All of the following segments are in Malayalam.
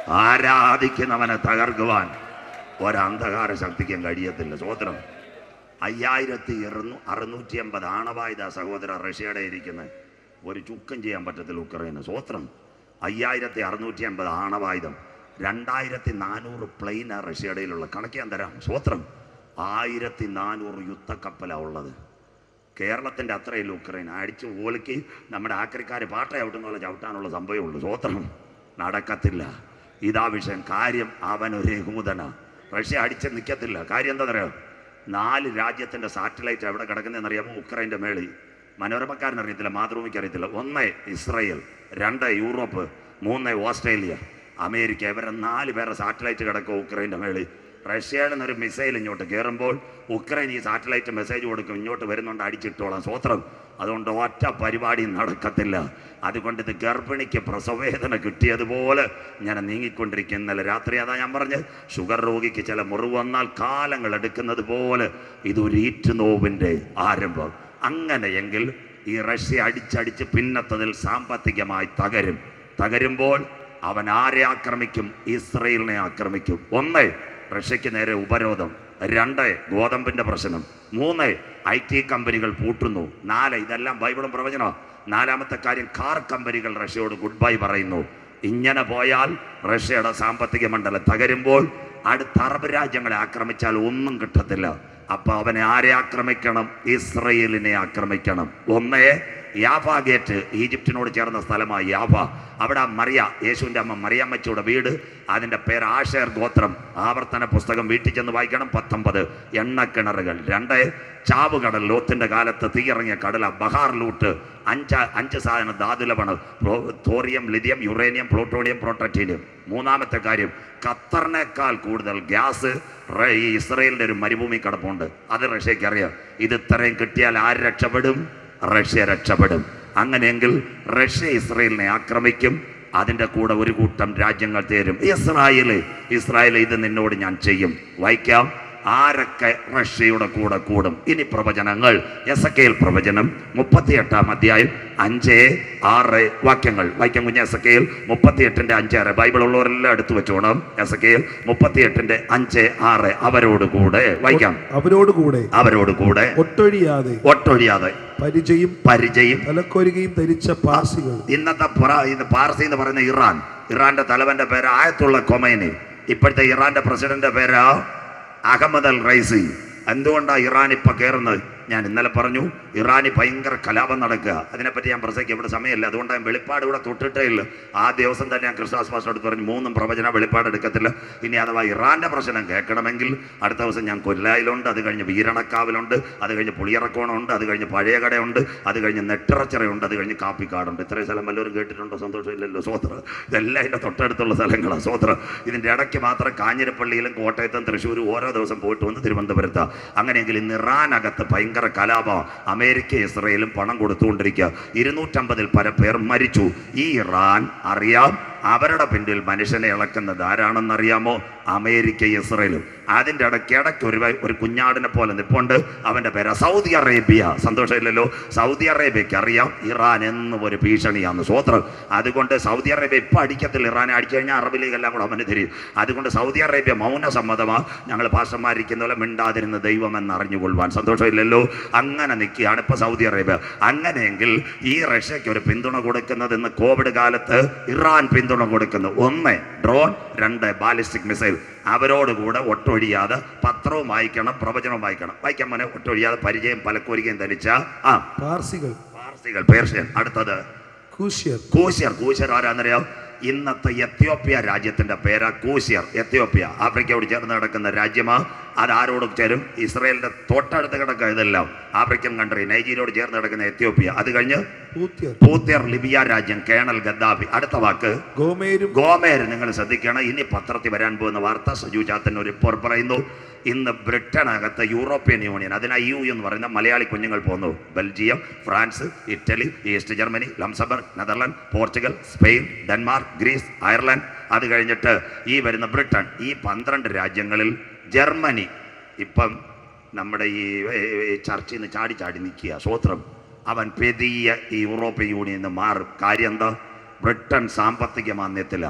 ആരാധിക്കുന്നവനെ തകർക്കുവാൻ ഒരന്ധകാര ശക്തിക്കും കഴിയത്തില്ല സ്വോത്രം അയ്യായിരത്തി ഇരുന്നൂ അറുന്നൂറ്റി അമ്പത് ആണവായുധ സഹോദര റഷ്യയുടെ ഇരിക്കുന്നത് ഒരു ചുക്കം ചെയ്യാൻ പറ്റത്തില്ല ഉക്രൈന് സ്വോത്രം അയ്യായിരത്തി അറുന്നൂറ്റി അമ്പത് ആണവായുധം രണ്ടായിരത്തി നാനൂറ് പ്ലെയിനാ റഷ്യയുടെയിലുള്ള കണക്ക് ഞാൻ തരാം സ്വോത്രം ആയിരത്തി നാനൂറ് യുദ്ധക്കപ്പലാണ് ഉള്ളത് കേരളത്തിൻ്റെ അത്രയില്ല ഉക്രൈൻ അടിച്ച് ഓലിക്ക് നമ്മുടെ ആക്രിക്കാർ പാട്ട ചവിട്ടുന്ന പോലെ ചവിട്ടാനുള്ള സംഭവമുള്ളൂ സ്വോത്രം നടക്കത്തില്ല ഇതാ വിഷയം കാര്യം അവനൊരു യഹൂദന റഷ്യ അടിച്ച് നിൽക്കത്തില്ല കാര്യം എന്താ പറയുക നാല് രാജ്യത്തിൻ്റെ സാറ്റലൈറ്റ് എവിടെ കിടക്കുന്നതെന്ന് അറിയാമോ ഉക്രൈൻ്റെ മേളിൽ മനോരമക്കാരൻ അറിയത്തില്ല മാതൃഭൂമിക്ക് അറിയത്തില്ല ഒന്ന് ഇസ്രയേൽ രണ്ട് യൂറോപ്പ് മൂന്ന് ഓസ്ട്രേലിയ അമേരിക്ക ഇവരെ നാല് പേരെ സാറ്റലൈറ്റ് കിടക്കും ഉക്രൈൻ്റെ മേളിൽ റഷ്യയിൽ നിന്നൊരു മിസൈൽ ഇങ്ങോട്ട് കയറുമ്പോൾ ഉക്രൈൻ ഈ സാറ്റലൈറ്റ് മെസ്സേജ് കൊടുക്കും ഇങ്ങോട്ട് വരുന്നുണ്ട് അടിച്ചിട്ടോളാം സ്വത്രം അതുകൊണ്ട് ഒറ്റ പരിപാടി നടക്കത്തില്ല അതുകൊണ്ട് ഇത് ഗർഭിണിക്ക് പ്രസവേദന കിട്ടിയതുപോലെ ഞാൻ നീങ്ങിക്കൊണ്ടിരിക്കും ഇന്നലെ രാത്രി അതാ ഞാൻ പറഞ്ഞ് ഷുഗർ രോഗിക്ക് ചില മുറിവ് വന്നാൽ കാലങ്ങൾ എടുക്കുന്നത് പോലെ ഇതൊരു ഈറ്റുനോവിൻ്റെ ആരംഭം അങ്ങനെയെങ്കിൽ ഈ റഷ്യ അടിച്ചടിച്ച് പിന്നത്തതിൽ സാമ്പത്തികമായി തകരും തകരുമ്പോൾ അവൻ ആരെ ആക്രമിക്കും ഇസ്രയേലിനെ ആക്രമിക്കും ഒന്ന് റഷ്യക്ക് നേരെ ഉപരോധം രണ്ട് ഗോതമ്പിന്റെ പ്രശ്നം മൂന്ന് ഐ ടി കമ്പനികൾ പൂട്ടുന്നു നാല് ഇതെല്ലാം ബൈബിളും പ്രവചനോ നാലാമത്തെ കാര്യം കാർ കമ്പനികൾ റഷ്യയോട് ഗുഡ് ബൈ പറയുന്നു ഇങ്ങനെ പോയാൽ റഷ്യയുടെ സാമ്പത്തിക മണ്ഡലം തകരുമ്പോൾ അടുത്ത അറബ് രാജ്യങ്ങളെ ആക്രമിച്ചാൽ ഒന്നും കിട്ടത്തില്ല അപ്പൊ അവനെ ആരെ ആക്രമിക്കണം ഇസ്രയേലിനെ ആക്രമിക്കണം ഒന്നേ യാഫ ഗേറ്റ് ഈജിപ്തിനോട് ചേർന്ന സ്ഥലമായി യാഫ അവിടെ മറിയ യേശുവിൻ്റെ അമ്മ മറിയമ്മച്ചയുടെ വീട് അതിൻ്റെ പേര് ആഷേർ ഗോത്രം ആവർത്തന പുസ്തകം വീട്ടിൽ ചെന്ന് വായിക്കണം പത്തൊമ്പത് എണ്ണക്കിണറുകൾ രണ്ട് ചാവുകടൽ ലോത്തിന്റെ കാലത്ത് തീയിറങ്ങിയ കടല ബഹാർ ലൂട്ട് അഞ്ച് അഞ്ച് സാധനം ധാതുലവണ് thorium lithium uranium plutonium protactinium മൂന്നാമത്തെ കാര്യം ഖത്തറിനേക്കാൾ കൂടുതൽ ഗ്യാസ് റ- ഈ ഇസ്രയേലിന്റെ ഒരു മരുഭൂമി കിടപ്പുണ്ട് അത് റഷ്യക്ക് അറിയാം ഇത് ഇത്രയും കിട്ടിയാൽ ആര് രക്ഷപ്പെടും റഷ്യ രക്ഷപ്പെടും അങ്ങനെയെങ്കിൽ റഷ്യ ഇസ്രയേലിനെ ആക്രമിക്കും അതിൻ്റെ കൂടെ ഒരു കൂട്ടം രാജ്യങ്ങൾ തേരും ഇസ്രായേല് ഇസ്രായേൽ ഇത് നിന്നോട് ഞാൻ ചെയ്യും വായിക്കാം ആരൊക്കെ റഷ്യയുടെ കൂടെ കൂടും ഇനി പ്രവചനങ്ങൾ എസ് പ്രവചനം മുപ്പത്തിയെട്ടാം അധ്യായം അഞ്ച് ആറ് വാക്യങ്ങൾ വായിക്കാം കുഞ്ഞ എസ് കെയിൽ മുപ്പത്തിയെട്ടിന്റെ അഞ്ച് ആറ് ബൈബിൾ ഉള്ളവരെല്ലാം എടുത്തു വെച്ചോണം എസ് കെയിൽ മുപ്പത്തിയെട്ടിന്റെ അഞ്ച് ആറ് അവരോട് കൂടെ വായിക്കാം അവരോടുകൂടെ അവരോട് കൂടെ ഒട്ടൊഴിയാതെ ഒട്ടൊഴിയാതെ പരിചയും പരിചയം തലക്കൊരുകയും ധരിച്ച പാർസികൾ ഇന്നത്തെ പുറ- ഇത് പാർസി എന്ന് പറയുന്ന ഇറാൻ ഇറാന്റെ തലവന്റെ പേര് ആയത്തുള്ള കൊമൈനി ഇപ്പോഴത്തെ ഇറാന്റെ പ്രസിഡന്റ് പേര് അഹമ്മദ് അൽ റൈസി എന്തുകൊണ്ടാണ് ഇറാൻ ഇപ്പൊ കയറുന്നത് ഞാൻ ഇന്നലെ പറഞ്ഞു ഇറാനി ഭയങ്കര കലാപം നടക്കുക അതിനെപ്പറ്റി ഞാൻ പ്രസംഗിക്കും ഇവിടെ സമയമില്ല അതുകൊണ്ട് ഞാൻ വെളിപ്പാട് ഇവിടെ തൊട്ടിട്ടേ ഇല്ല ആ ദിവസം തന്നെ ഞാൻ ക്രിസ്താസ് മാസ്റ്റർ അടുത്ത് പറഞ്ഞു മൂന്നും പ്രവചന വെളിപ്പാട് എടുക്കത്തില്ല ഇനി അഥവാ ഇറാന്റെ പ്രശ്നം കേൾക്കണമെങ്കിൽ അടുത്ത ദിവസം ഞാൻ കൊല്ലായിലുണ്ട് അത് കഴിഞ്ഞ് വീരണക്കാവിലുണ്ട് അത് കഴിഞ്ഞ് പുളിയറക്കോണമുണ്ട് അത് കഴിഞ്ഞ് പഴയ കടയുണ്ട് അത് കഴിഞ്ഞ് നെട്ടിറച്ചിറയുണ്ട് അത് കഴിഞ്ഞ് കാപ്പിക്കാടുണ്ട് ഇത്രയും സ്ഥലം വല്ലവരും കേട്ടിട്ടുണ്ടോ സന്തോഷമില്ലല്ലോ സോത്ര ഇതെല്ലാം ഇതിൻ്റെ തൊട്ടടുത്തുള്ള സ്ഥലങ്ങളാണ് സോത്ര ഇതിൻ്റെ ഇടയ്ക്ക് മാത്രം കാഞ്ഞിരപ്പള്ളിയിലും കോട്ടയത്തും തൃശ്ശൂരും ഓരോ ദിവസം പോയിട്ട് വന്ന് തിരുവനന്തപുരത്ത് അങ്ങനെയെങ്കിൽ ഇന്ന് ഇറാനകത്ത് ഭയങ്കര കലാപം അമേരിക്ക ഇസ്രയേലും പണം കൊടുത്തുകൊണ്ടിരിക്കുക ഇരുന്നൂറ്റമ്പതിൽ പല പേർ മരിച്ചു ഈ ഇറാൻ അറിയാം അവരുടെ പിന്നിൽ മനുഷ്യനെ ഇളക്കുന്നത് ആരാണെന്നറിയാമോ അമേരിക്ക ഇസ്രയേലും അതിൻ്റെ ഇടയ്ക്ക് ഇടയ്ക്ക് ഒരു വ- ഒരു കുഞ്ഞാടിനെ പോലെ നിപ്പുണ്ട് അവൻ്റെ പേര് സൗദി അറേബ്യ സന്തോഷമില്ലല്ലോ സൗദി അറേബ്യക്ക് അറിയാം ഇറാൻ എന്നും ഒരു ഭീഷണിയാണ് സ്വോത്രം അതുകൊണ്ട് സൗദി അറേബ്യ ഇപ്പം അടിക്കത്തില്ല ഇറാനെ അടിച്ചു കഴിഞ്ഞാൽ അറബ് ലീഗ് എല്ലാം കൂടെ അവന് തിരിയും അതുകൊണ്ട് സൗദി അറേബ്യ മൗന സമ്മതമാ ഞങ്ങൾ ഭാഷമാരിക്കുന്ന പോലെ മിണ്ടാതിരുന്ന ദൈവം എന്ന് അറിഞ്ഞുകൊള്ളുവാൻ സന്തോഷമില്ലല്ലോ അങ്ങനെ നിൽക്കുകയാണ് ഇപ്പൊ സൗദി അറേബ്യ അങ്ങനെയെങ്കിൽ ഈ റഷ്യക്ക് ഒരു പിന്തുണ കൊടുക്കുന്നത് ഇന്ന് കോവിഡ് കാലത്ത് ഇറാൻ പിന്തുണ കൊടുക്കുന്നു ഒന്ന് ഡ്രോൺ രണ്ട് ബാലിസ്റ്റിക് മിസൈൽ അവരോടുകൂടെ ഒട്ടൊഴിയാതെ പത്രവും വായിക്കണം പ്രവചനവും വായിക്കണം വായിക്കാൻ മോനെ ഒട്ടൊഴിയാതെ പരിചയം പലക്കോരികയും ധരിച്ച ആ പാർസികൾ പാർസികൾ പേർഷ്യൻ അടുത്തത് കൂശ്യർ കൂശ്യർ കൂശ്യർ ആരാന്നറിയാം ഇന്നത്തെ എത്യോപ്യ രാജ്യത്തിന്റെ പേരാ കൂശ്യർ എത്യോപ്യ ആഫ്രിക്കയോട് ചേർന്ന് കിടക്കുന്ന രാജ്യമാ അത് ആരോട് ചേരും ഇസ്രയേലിന്റെ തൊട്ടടുത്ത് കിടക്കുക ഇതെല്ലാം ആഫ്രിക്കൻ കൺട്രി നൈജീരിയയോട് ചേർന്ന് കിടക്കുന്ന എത്യോപ്യ അത് കഴിഞ്ഞ് പൂത്യർ പൂത്യർ ലിബിയ രാജ്യം കേണൽ ഗദ്ദാഫി അടുത്ത വാക്ക് ഗോമേരും ഗോമേർ നിങ്ങൾ ശ്രദ്ധിക്കണം ഇനി പത്രത്തിൽ വരാൻ പോകുന്ന വാർത്ത സജു ചാത്തൻ ഒരു റിപ്പോർട്ട് പറയുന്നു ഇന്ന് ബ്രിട്ടനകത്ത് യൂറോപ്യൻ യൂണിയൻ അതിനാ യു എന്ന് പറയുന്ന മലയാളി കുഞ്ഞുങ്ങൾ പോകുന്നു Belgium France Italy east Germany Luxembourg Netherland Portugal Spain Denmark Greece Ireland അത് കഴിഞ്ഞിട്ട് ഈ വരുന്ന ബ്രിട്ടൻ ഈ പന്ത്രണ്ട് രാജ്യങ്ങളിൽ ജർമ്മനി ഇപ്പം നമ്മുടെ ഈ ഈ ചർച്ചയിൽ നിന്ന് ചാടി ചാടി നിൽക്കുക സ്വോത്രം അവൻ പെതിയ ഈ യൂറോപ്യൻ യൂണിയനിൽ നിന്ന് മാറും കാര്യം എന്താ ബ്രിട്ടൻ സാമ്പത്തിക മാന്യത്തിലാണ്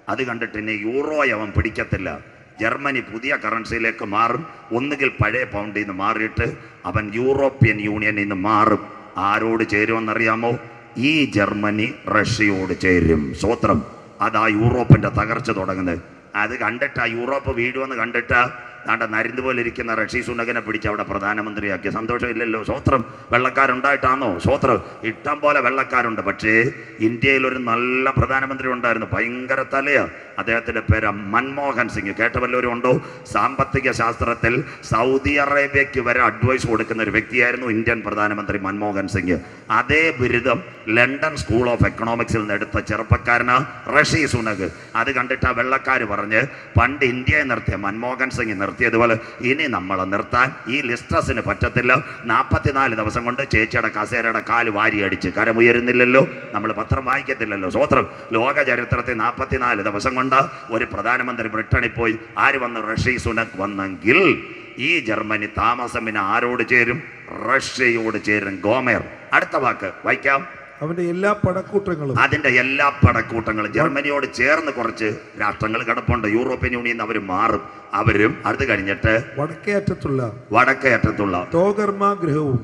അത് കണ്ടിട്ട് ഇനി യൂറോ അവൻ പിടിക്കത്തില്ല ജർമ്മനി പുതിയ കറൻസിയിലേക്ക് മാറും ഒന്നുകിൽ പഴയ പൗണ്ടിൽ നിന്ന് മാറിയിട്ട് അവൻ യൂറോപ്യൻ യൂണിയനിൽ നിന്ന് മാറും ആരോട് ചേരുമെന്നറിയാമോ ഈ ജർമ്മനി റഷ്യയോട് ചേരും സ്വത്രം അതാ യൂറോപ്പിന്റെ തകർച്ച തുടങ്ങുന്നത് അത് കണ്ടിട്ട് ആ യൂറോപ്പ് വീഴുമെന്ന് കണ്ടിട്ട് ദാണ്ട നരിന്ത് പോലെ ഇരിക്കുന്ന റഷി സുനകനെ പിടിച്ച് അവിടെ പ്രധാനമന്ത്രിയാക്കി സന്തോഷമില്ലല്ലോ സ്വത്രം വെള്ളക്കാരുണ്ടായിട്ടാണോ സ്വത്രം ഇഷ്ടം പോലെ വെള്ളക്കാരുണ്ട് പക്ഷേ ഇന്ത്യയിൽ ഒരു നല്ല പ്രധാനമന്ത്രി ഉണ്ടായിരുന്നു ഭയങ്കര തലയാ അദ്ദേഹത്തിന്റെ പേര് മൻമോഹൻ സിംഗ് കേട്ട വല്ലവരും ഉണ്ടോ സാമ്പത്തിക ശാസ്ത്രത്തിൽ സൗദി അറേബ്യക്ക് വരെ അഡ്വൈസ് കൊടുക്കുന്ന ഒരു വ്യക്തിയായിരുന്നു ഇന്ത്യൻ പ്രധാനമന്ത്രി മൻമോഹൻ സിംഗ് അതേ ബിരുദം ലണ്ടൻ സ്കൂൾ ഓഫ് എക്കണോമിക്സിൽ നിന്ന് എടുത്ത ചെറുപ്പക്കാരന് റഷി സുനക് അത് കണ്ടിട്ട് ആ വെള്ളക്കാർ പറഞ്ഞ് പണ്ട് ഇന്ത്യയെ നിർത്തിയ മൻമോഹൻ സിംഗ് നിർത്തിയതുപോലെ ഇനി നമ്മളെ നിർത്താൻ ഈ ലിസ്ട്രസിന് പറ്റത്തില്ല നാൽപ്പത്തിനാല് ദിവസം കൊണ്ട് ചേച്ചിയുടെ കസേരയുടെ കാല് വാരി അടിച്ച് കരമുയരുന്നില്ലല്ലോ നമ്മൾ പത്രം വായിക്കത്തില്ലല്ലോ സ്വത്രം ലോക ചരിത്രത്തിൽ നാൽപ്പത്തിനാല് ദിവസം കൊണ്ട് ഒരു പ്രധാനമന്ത്രി ബ്രിട്ടനിൽ പോയി ആര് വന്ന് റഷി സുനക് വന്നെങ്കിൽ ഈ ജർമ്മനി താമസം പിന്നെ ആരോട് ചേരും റഷ്യയോട് ചേരും ഗോമേർ അടുത്ത വാക്ക് വായിക്കാം അവന്റെ എല്ലാ പടക്കൂട്ടങ്ങളും അതിന്റെ എല്ലാ പടക്കൂട്ടങ്ങളും ജർമ്മനിയോട് ചേർന്ന് കുറച്ച് രാഷ്ട്രങ്ങൾ കിടപ്പുണ്ട് യൂറോപ്യൻ യൂണിയൻ അവർ മാറും അവരും അടുത്ത് കഴിഞ്ഞിട്ട് വടക്കേ അറ്റത്തുള്ള വടക്കേ അറ്റത്തുള്ള തോകർമ്മ ഗൃഹവും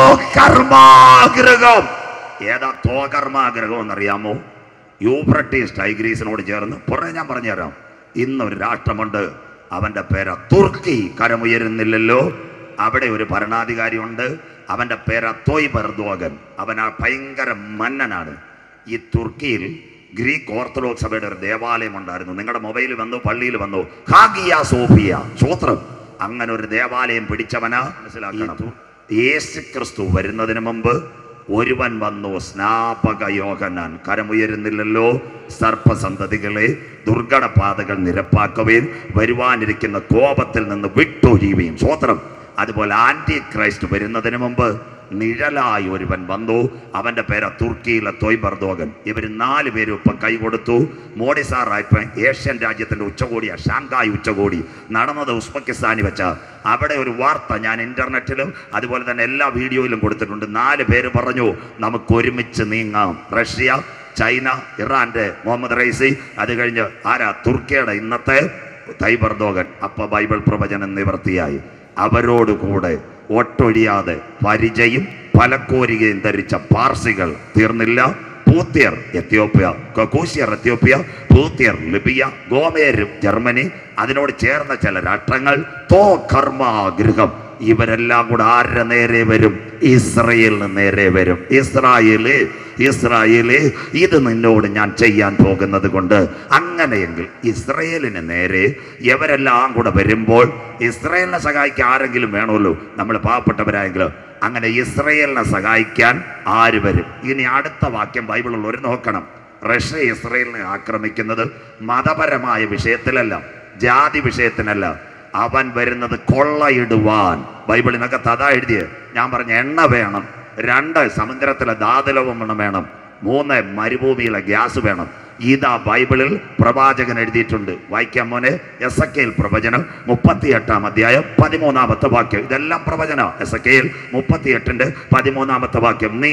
തോകർമാഗ്രഹം ഏതാ തോകർമാഗ്രഹം എന്നറിയാമോ യൂഫ്രട്ടീസ് ടൈഗ്രീസിനോട് ചേർന്ന് പുറകെ ഞാൻ പറഞ്ഞുതരാം ഇന്നൊരു രാഷ്ട്രമുണ്ട് അവന്റെ പേര തുർക്കി കരമുയരുന്നില്ലല്ലോ അവിടെ ഒരു ഭരണാധികാരി ഉണ്ട് അവന്റെ പേര തോയ് ബർദോഗൻ അവൻ ആ ഭയങ്കര മന്നനാണ് ഈ തുർക്കിയിൽ ഗ്രീക്ക് ഓർത്തഡോക്സ് സഭയുടെ ഒരു ദേവാലയം ഉണ്ടായിരുന്നു നിങ്ങളുടെ മൊബൈലിൽ വന്നു പള്ളിയിൽ വന്നു ഹാഗിയ സോഫിയ സ്വത്രം അങ്ങനെ ഒരു ദേവാലയം പിടിച്ചവനാ മനസ്സിലാക്കണം യേശു ക്രിസ്തു വരുന്നതിന് മുമ്പ് ഒരുവൻ വന്നു സ്നാപക യോഹനാൻ കരമുയരുന്നില്ലല്ലോ സർപ്പസന്തതികളെ ദുർഘടപാതകൾ നിരപ്പാക്കുകയും വരുവാനിരിക്കുന്ന കോപത്തിൽ നിന്ന് വിട്ടൊഴിയുകയും സ്വോത്രം അതുപോലെ ആന്റി ക്രൈസ്റ്റ് വരുന്നതിന് മുമ്പ് നിഴലായി ഒരുവൻ വന്നു അവന്റെ പേര് തുർക്കിയിലെ തൊയ്ബർദോഗൻ ഇവർ നാല് പേരും ഇപ്പം കൈ കൊടുത്തു മോഡി സാറായപ്പോ ഏഷ്യൻ രാജ്യത്തിന്റെ ഉച്ചകോടിയാ ഷാങ്കായ് ഉച്ചകോടി നടന്നത് ഉസ്ബെക്കിസ്ഥാനിൽ വെച്ച അവിടെ ഒരു വാർത്ത ഞാൻ ഇന്റർനെറ്റിലും അതുപോലെ തന്നെ എല്ലാ വീഡിയോയിലും കൊടുത്തിട്ടുണ്ട് നാല് പേര് പറഞ്ഞു നമുക്ക് ഒരുമിച്ച് നീങ്ങാം റഷ്യ ചൈന ഇറാന്റെ മുഹമ്മദ് റൈസി അത് കഴിഞ്ഞ് ആരാ തുർക്കിയുടെ ഇന്നത്തെ തൈബർദോഗൻ അപ്പ ബൈബിൾ പ്രവചനം നിവർത്തിയായി അവരോട് കൂടെ ഒട്ടൊഴിയാതെ പരിചയും പലക്കോരികയും ധരിച്ച പാർസികൾ തീർന്നില്ല പൂത്യർ എത്യോപ്യ കക്കൂഷ്യർ എത്യോപ്യ പൂത്യർ ലിബിയ ഗോമേരും ജർമ്മനി അതിനോട് ചേർന്ന ചില രാഷ്ട്രങ്ങൾ തോ കർമാഗൃഹം ഇവരെല്ലാം കൂടെ ആരുടെ നേരെ വരും ഇസ്രയേലിന് നേരെ വരും ഇസ്രായേല് ഇസ്രായേല് ഇത് നിന്നോട് ഞാൻ ചെയ്യാൻ പോകുന്നത് കൊണ്ട് അങ്ങനെയെങ്കിൽ ഇസ്രയേലിന് നേരെ ഇവരെല്ലാം കൂടെ വരുമ്പോൾ ഇസ്രയേലിനെ സഹായിക്കാൻ ആരെങ്കിലും വേണമല്ലോ നമ്മൾ പാവപ്പെട്ടവരായെങ്കിലും അങ്ങനെ ഇസ്രയേലിനെ സഹായിക്കാൻ ആര് വരും ഇനി അടുത്ത വാക്യം ബൈബിളിൽ ഒരു നോക്കണം റഷ്യ ഇസ്രയേലിനെ ആക്രമിക്കുന്നത് മതപരമായ വിഷയത്തിലല്ല ജാതി വിഷയത്തിനല്ല അവൻ വരുന്നത് കൊള്ളയിടുവാൻ ബൈബിളിനൊക്കെ തഥാ എഴുതിയ ഞാൻ പറഞ്ഞ എണ്ണ വേണം രണ്ട് സമുദ്രത്തിലെ ധാതുലവം വേണം മൂന്ന് മരുഭൂമിയിലെ ഗ്യാസ് വേണം ഇതാ ബൈബിളിൽ പ്രവാചകൻ എഴുതിയിട്ടുണ്ട് വായിക്കാൻ മോനെ എസ് എ കെയിൽ പ്രവചനം മുപ്പത്തിയെട്ടാം അധ്യായം പതിമൂന്നാമത്തെ വാക്യം ഇതെല്ലാം പ്രവചന എസ് എ കെയിൽ മുപ്പത്തിയെട്ടിന്റെ പതിമൂന്നാമത്തെ വാക്യം നീ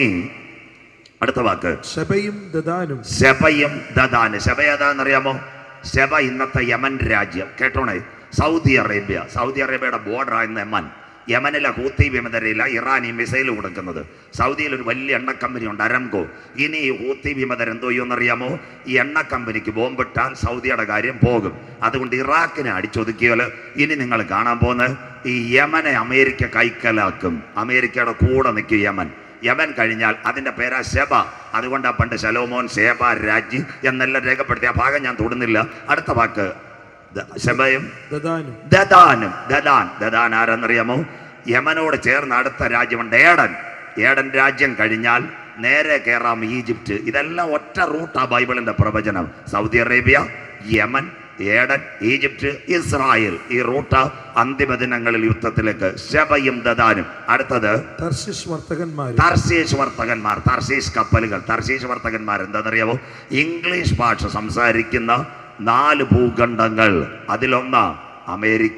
അടുത്ത വാക്ക് ശബയും ദദാനും ശബയും ദദാന് ശബ ഏതാണെന്നറിയാമോ ശബ ഇന്നത്തെ യമൻ രാജ്യം കേട്ടോണേ സൗദി അറേബ്യ സൗദി അറേബ്യയുടെ ബോർഡറായിരുന്ന യമൻ യമനിലെ ഹൂത്തി വിമതരയില ഇറാൻ ഈ മിസൈൽ കൊടുക്കുന്നത് സൗദിയിൽ ഒരു വലിയ എണ്ണ കമ്പനി ഉണ്ട് അരംകോ ഇനി ഈ ഹൂത്തി വിമതർ എന്തോ ചെയ്യുമെന്നറിയാമോ ഈ എണ്ണ കമ്പനിക്ക് ബോംബിട്ടാൽ സൗദിയുടെ കാര്യം പോകും അതുകൊണ്ട് ഇറാഖിനെ അടിച്ചൊതുക്കിയാൽ ഇനി നിങ്ങൾ കാണാൻ പോകുന്നത് ഈ യമനെ അമേരിക്ക കൈക്കലാക്കും അമേരിക്കയുടെ കൂടെ നിൽക്കും യമൻ യമൻ കഴിഞ്ഞാൽ അതിന്റെ പേരാ ശബ അതുകൊണ്ടാ പണ്ട് ശലോമോൻ ശേബ രാജി എന്നെല്ലാം രേഖപ്പെടുത്തിയ ആ ഭാഗം ഞാൻ തൊടുന്നില്ല അടുത്ത വാക്ക് ദ- ശബയും ദദാനും ദദാനും ദദാൻ ദദാൻ ആരെന്നറിയാമോ യമനോട് ചേർന്ന് അടുത്ത രാജ്യമുണ്ട് ഏടൻ ഏടൻ രാജ്യം കഴിഞ്ഞാൽ നേരെ കയറാം ഈജിപ്റ്റ് ഇതെല്ലാം ഒറ്റ റൂട്ടാ ബൈബിളിന്റെ പ്രവചനം Saudi Arabia Yemen Aden Egypt Israel ഈ റൂട്ട അന്തിമ ദിനങ്ങളിൽ യുദ്ധത്തിലേക്ക് ശബയും ദദാനും അടുത്തത് തർശിഷ് വർത്തകന്മാരും തർശീഷ് വർത്തകന്മാർ തർശീഷ് കപ്പലുകൾ തർശീഷ് വർത്തകന്മാർ എന്താണെന്നറിയാമോ ഇംഗ്ലീഷ് ഭാഷ സംസാരിക്കുന്ന നാല് ഭൂഖണ്ഡങ്ങൾ അതിലൊന്ന് അമേരിക്ക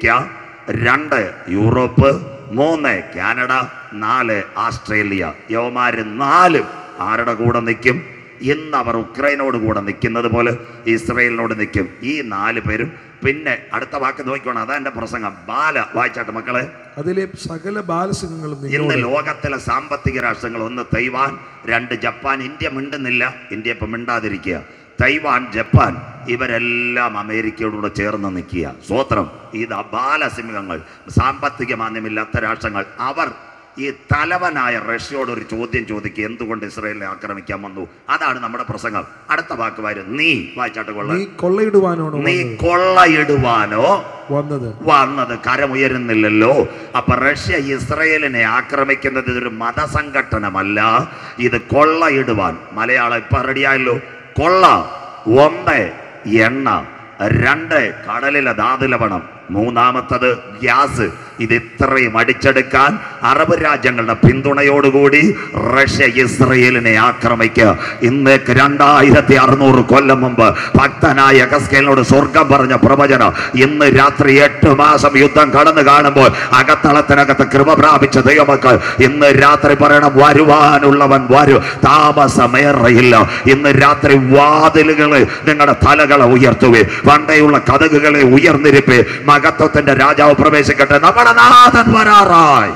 രണ്ട് യൂറോപ്പ് മൂന്ന് കാനഡ നാല് ആസ്ട്രേലിയ യവമാര് നാലും ആരുടെ കൂടെ നിൽക്കും ഇന്ന് അവർ ഉക്രൈനോട് കൂടെ നിൽക്കുന്നത് പോലെ ഇസ്രയേലിനോട് നിൽക്കും ഈ നാല് പേരും പിന്നെ അടുത്ത വാക്ക് നോക്കിക്കോണം അതാ എൻ്റെ പ്രസംഗം ബാല വായിച്ചാട്ടെ മക്കളെ അതിലെ സകല ബാലസിംഹങ്ങളും ഇന്ന് നിങ്ങളോട് ലോകത്തിലെ സാമ്പത്തിക രാഷ്ട്രങ്ങൾ ഒന്ന് തൈവാൻ രണ്ട് ജപ്പാൻ ഇന്ത്യ മിണ്ടുന്നില്ല ഇന്ത്യ ഇപ്പം മിണ്ടാതിരിക്കുക തൈവാൻ ജപ്പാൻ ഇവരെല്ലാം അമേരിക്കയോടുകൂടെ ചേർന്ന് നിൽക്കുക സ്വോത്രം ഇത് ബാലസിംഹങ്ങൾ സാമ്പത്തിക മാന്യമില്ലാത്ത രാഷ്ട്രങ്ങൾ അവർ ഈ തലവനായ റഷ്യയോട് ഒരു ചോദ്യം ചോദിക്കുക എന്തുകൊണ്ട് ഇസ്രായേലിനെ ആക്രമിക്കാൻ വന്നു അതാണ് നമ്മുടെ പ്രസംഗം അടുത്ത വാക്ക് വരും നീ വായിച്ചാട്ട് കൊള്ള നീ കൊള്ളയിടുവാനാണോ നീ വന്നത്? കൊള്ളയിടുവാനോ വന്നത് വന്നത് കരമുയരുന്നില്ലല്ലോ അപ്പൊ റഷ്യ ഇസ്രയേലിനെ ആക്രമിക്കുന്നത് ഇതൊരു മതസംഘടനമല്ല ഇത് കൊള്ളയിടുവാൻ മലയാളം ഇപ്പൊ റെഡിയായല്ലോ കൊള്ള ഒന്ന് എണ്ണ രണ്ട് കടലിലെ ധാതുലവണം മൂന്നാമത്തത് ഗ്യാസ് ഇത് ഇത്രയും അടിച്ചെടുക്കാൻ അറബ് രാജ്യങ്ങളുടെ പിന്തുണയോടുകൂടി റഷ്യ ഇസ്രയേലിനെ ആക്രമിക്കുക ഇന്നേക്ക് രണ്ടായിരത്തി അറുന്നൂറ് കൊല്ലം മുമ്പ് ഭക്തനായ എകസ്കേലിനോട് സ്വർഗം പറഞ്ഞ പ്രവചനം ഇന്ന് രാത്രി എട്ട് മാസം യുദ്ധം കടന്നു കാണുമ്പോൾ അകത്തളത്തിനകത്ത് കൃപ പ്രാപിച്ച ദൈവമക്കൾ ഇന്ന് രാത്രി പറയണം വരുവാനുള്ളവൻ വരും താമസമേറയില്ല ഇന്ന് രാത്രി വാതിലുകളെ നിങ്ങളുടെ തലകളെ ഉയർത്തുവേ പണ്ടേയുള്ള കഥകുകളെ ഉയർന്നിരിപ്പേ മകത്വത്തിന്റെ രാജാവ് പ്രവേശിക്കട്ടെ നമ്മുടെ നാഥൻ വരാറായി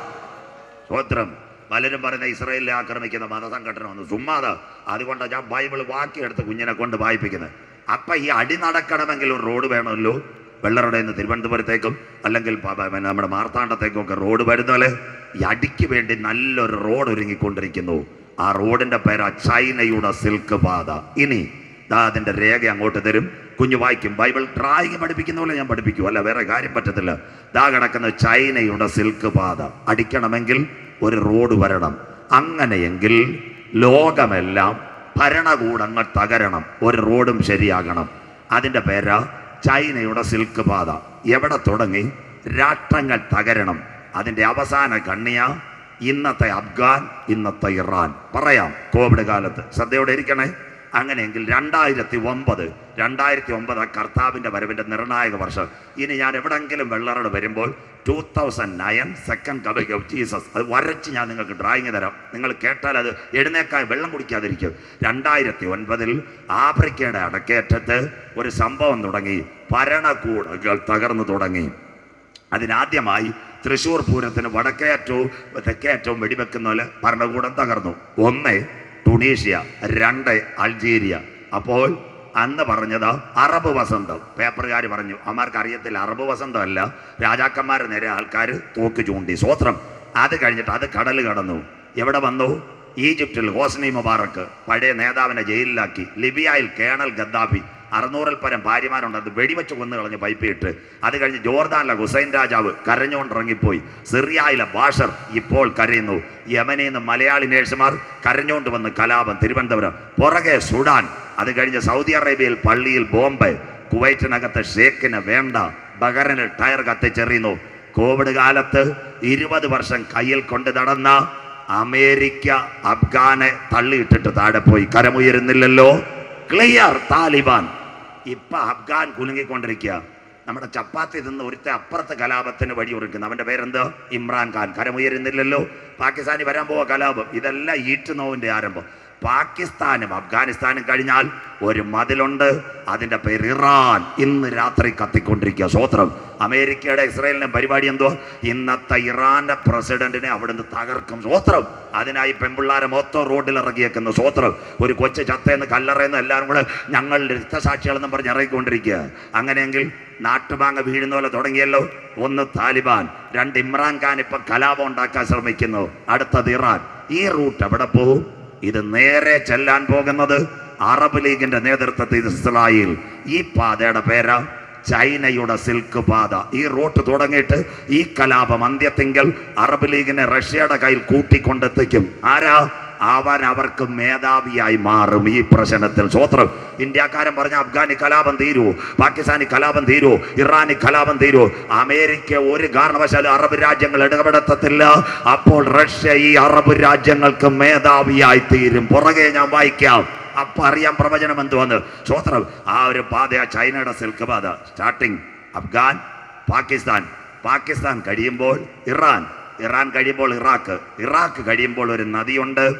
സ്വത്രം പലരും പറയുന്ന ഇസ്രായേലിനെ ആക്രമിക്കുന്ന മതസംഘടന വന്നു ചുമ്മാതെ അതുകൊണ്ട് ഞാൻ ബൈബിൾ വാക്കിയെടുത്ത് കുഞ്ഞിനെ കൊണ്ട് വായിപ്പിക്കുന്നത് അപ്പൊ ഈ അടി നടക്കണമെങ്കിൽ ഒരു റോഡ് വേണമല്ലോ വെള്ളറുടെ നിന്ന് തിരുവനന്തപുരത്തേക്കും അല്ലെങ്കിൽ പ- പ- പിന്നെ നമ്മുടെ മാർത്താണ്ഡത്തേക്കും ഒക്കെ റോഡ് വരുന്നപോലെ ഈ അടിക്ക് വേണ്ടി നല്ലൊരു റോഡ് ഒരുങ്ങിക്കൊണ്ടിരിക്കുന്നു ആ റോഡിന്റെ പേരാ ചൈനയുടെ സിൽക്ക് പാത ഇനി ദാ അതിന്റെ രേഖ അങ്ങോട്ട് തരും കുഞ്ഞു വായിക്കും ബൈബിൾ ഡ്രായിങ് പഠിപ്പിക്കുന്ന പോലെ ഞാൻ പഠിപ്പിക്കും അല്ല വേറെ കാര്യം പറ്റത്തില്ല ദാ കിടക്കുന്ന ചൈനയുടെ സിൽക്ക് പാത അടിക്കണമെങ്കിൽ ഒരു റോഡ് വരണം അങ്ങനെയെങ്കിൽ ലോകമെല്ലാം ഭരണകൂടങ്ങൾ തകരണം ഒരു റോഡും ശരിയാകണം അതിൻ്റെ പേരാ ചൈനയുടെ സിൽക്ക് പാത എവിടെ തുടങ്ങി രാഷ്ട്രങ്ങൾ തകരണം അതിൻ്റെ അവസാന കണ്ണിയ ഇന്നത്തെ അഫ്ഗാൻ ഇന്നത്തെ ഇറാൻ പറയാം കോവിഡ് കാലത്ത് ശ്രദ്ധയോടെ ഇരിക്കണേ അങ്ങനെയെങ്കിൽ രണ്ടായിരത്തി ഒമ്പത് രണ്ടായിരത്തി ഒമ്പത് ആ കർത്താവിൻ്റെ വരവിൻ്റെ നിർണായക വർഷം ഇനി ഞാൻ എവിടെങ്കിലും വെള്ളറോട് വരുമ്പോൾ two thousand nine second coming of Jesus അത് വരച്ച് ഞാൻ നിങ്ങൾക്ക് ഡ്രോയിങ് തരാം നിങ്ങൾ കേട്ടാൽ അത് എഴുന്നേക്കാൻ വെള്ളം കുടിക്കാതിരിക്കും രണ്ടായിരത്തി ഒൻപതിൽ ആഫ്രിക്കയുടെ അടക്കേറ്റത്ത് ഒരു സംഭവം തുടങ്ങി ഭരണകൂടങ്ങൾ തകർന്നു തുടങ്ങി അതിനാദ്യമായി തൃശൂർ പൂരത്തിന് വടക്കേ അറ്റവും തെക്കേ അറ്റവും വെടിവെക്കുന്ന പോലെ ഭരണകൂടം തകർന്നു ഒന്ന് ടുണീഷ്യ രണ്ട് അൾജീരിയ അപ്പോൾ അന്ന് പറഞ്ഞത് അറബ് വസന്തം പേപ്പറുകാർ പറഞ്ഞു അമാർക്ക് അറിയത്തില്ല അറബ് വസന്തം അല്ല രാജാക്കന്മാർ നേരെ ആൾക്കാർ തോക്ക് ചൂണ്ടി സ്വോത്രം അത് കഴിഞ്ഞിട്ട് അത് കടൽ കടന്നു എവിടെ വന്നു ഈജിപ്തിൽ ഹോസ്നി മുബാറക്ക് പഴയ നേതാവിനെ ജയിലിലാക്കി ലിബിയയിൽ കേണൽ ഗദ്ദാഫി അറുന്നൂറിൽ പരം ഭാര്യമാരുണ്ട് അത് വെടിവെച്ച് കൊന്നു കളഞ്ഞ് പൈപ്പിട്ട് അത് കഴിഞ്ഞ് ജോർദാനിലെ ഹുസൈൻ രാജാവ് കരഞ്ഞുകൊണ്ട് ഇറങ്ങിപ്പോയി സിറിയയിലെ ബാഷർ ഇപ്പോൾ കരയുന്നു യമനിൽ നിന്ന് മലയാളി നേഴ്സുമാർ കരഞ്ഞുകൊണ്ട് വന്ന് കലാപം തിരുവനന്തപുരം പുറകെ സുഡാൻ അത് കഴിഞ്ഞ് സൗദി അറേബ്യയിൽ പള്ളിയിൽ ബോംബെ കുവൈറ്റിനകത്ത് ഷേക്കിന് വേണ്ട ബഹറിനിൽ ടയർ കത്തിച്ചെറിയുന്നു കോവിഡ് കാലത്ത് ഇരുപത് വർഷം കയ്യിൽ കൊണ്ട് നടന്ന അമേരിക്ക അഫ്ഗാനെ തള്ളിയിട്ടിട്ട് താഴെ പോയി കരമുയരുന്നില്ലല്ലോ ക്ലിയർ താലിബാൻ ഇപ്പൊ അഫ്ഗാൻ കുലുങ്ങിക്കൊണ്ടിരിക്കുക നമ്മുടെ ചപ്പാത്തി തിന്ന് ഒരുത്തെ അപ്പുറത്തെ കലാപത്തിന് വഴിയൊരുക്കുന്നു അവന്റെ പേരെന്ത് ഇമ്രാൻഖാൻ കരമുയരുന്നില്ലല്ലോ പാകിസ്ഥാനിൽ വരാൻ പോവാ കലാപം ഇതെല്ലാം ഈറ്റുനോവിന്റെ ആരംഭം പാകിസ്ഥാനും അഫ്ഗാനിസ്ഥാനും കഴിഞ്ഞാൽ ഒരു മതിലുണ്ട് അതിന്റെ പേര് ഇറാൻ ഇന്ന് രാത്രി കത്തിക്കൊണ്ടിരിക്കുക സ്വോത്രം അമേരിക്കയുടെ ഇസ്രായേലിന്റെ പരിപാടി എന്തോ ഇന്നത്തെ ഇറാന്റെ പ്രസിഡന്റിനെ അവിടുന്ന് തകർക്കും സ്വോത്രം അതിനായി പെൺപിള്ളാരെ മൊത്തം റോഡിൽ ഇറങ്ങിയേക്കുന്നു സ്വോത്രം ഒരു കൊച്ചു ചത്തേന്ന് കല്ലറയെന്ന് എല്ലാവരും കൂടെ ഞങ്ങൾ രക്തസാക്ഷികളെന്നും പറഞ്ഞ് ഇറങ്ങിക്കൊണ്ടിരിക്കുക അങ്ങനെയെങ്കിൽ നാട്ടുമാങ്ങ വീഴുന്ന പോലെ തുടങ്ങിയല്ലോ ഒന്ന് താലിബാൻ രണ്ട് ഇമ്രാൻഖാൻ ഇപ്പൊ കലാപം ഉണ്ടാക്കാൻ ശ്രമിക്കുന്നു അടുത്തത് ഇറാൻ ഈ റൂട്ട് എവിടെ പോകും ഇത് നേരെ ചെല്ലാൻ പോകുന്നത് അറബ് ലീഗിന്റെ നേതൃത്വത്തിൽ ഇസ്രായേൽ ഈ പാതയുടെ പേരാ ചൈനയുടെ സിൽക്ക് പാത ഈ റൂട്ട് തുടങ്ങിയിട്ട് ഈ കലാപം അന്ത്യത്തിങ്കൽ അറബ് ലീഗിനെ റഷ്യയുടെ കയ്യിൽ കൂട്ടിക്കൊണ്ടെത്തിക്കും ആരാ അവൻ അവർക്ക് മേധാവിയായി മാറും ഈ പ്രശ്നത്തിൽ സ്വോത്രം ഇന്ത്യക്കാരൻ പറഞ്ഞ അഫ്ഗാനി കലാപം തീരൂ പാകിസ്ഥാനി കലാപം തീരൂ ഇറാനി കലാപം തീരൂ അമേരിക്ക ഒരു കാരണവശാലും അറബ് രാജ്യങ്ങൾ ഇടപെടത്തത്തില്ല അപ്പോൾ റഷ്യ ഈ അറബ് രാജ്യങ്ങൾക്ക് മേധാവിയായി തീരും പുറകെ ഞാൻ വായിക്കാം അപ്പൊ അറിയാം പ്രവചനം എന്തുവന്ന് സ്വോത്രം ആ ഒരു പാത ആ ചൈനയുടെ സിൽക്ക് പാത സ്റ്റാർട്ടിങ് അഫ്ഗാൻ പാകിസ്ഥാൻ പാകിസ്ഥാൻ കഴിയുമ്പോൾ ഇറാൻ ഇറാൻ കഴിയുമ്പോൾ ഇറാഖ് ഇറാഖ് കഴിയുമ്പോൾ ഒരു നദിയുണ്ട്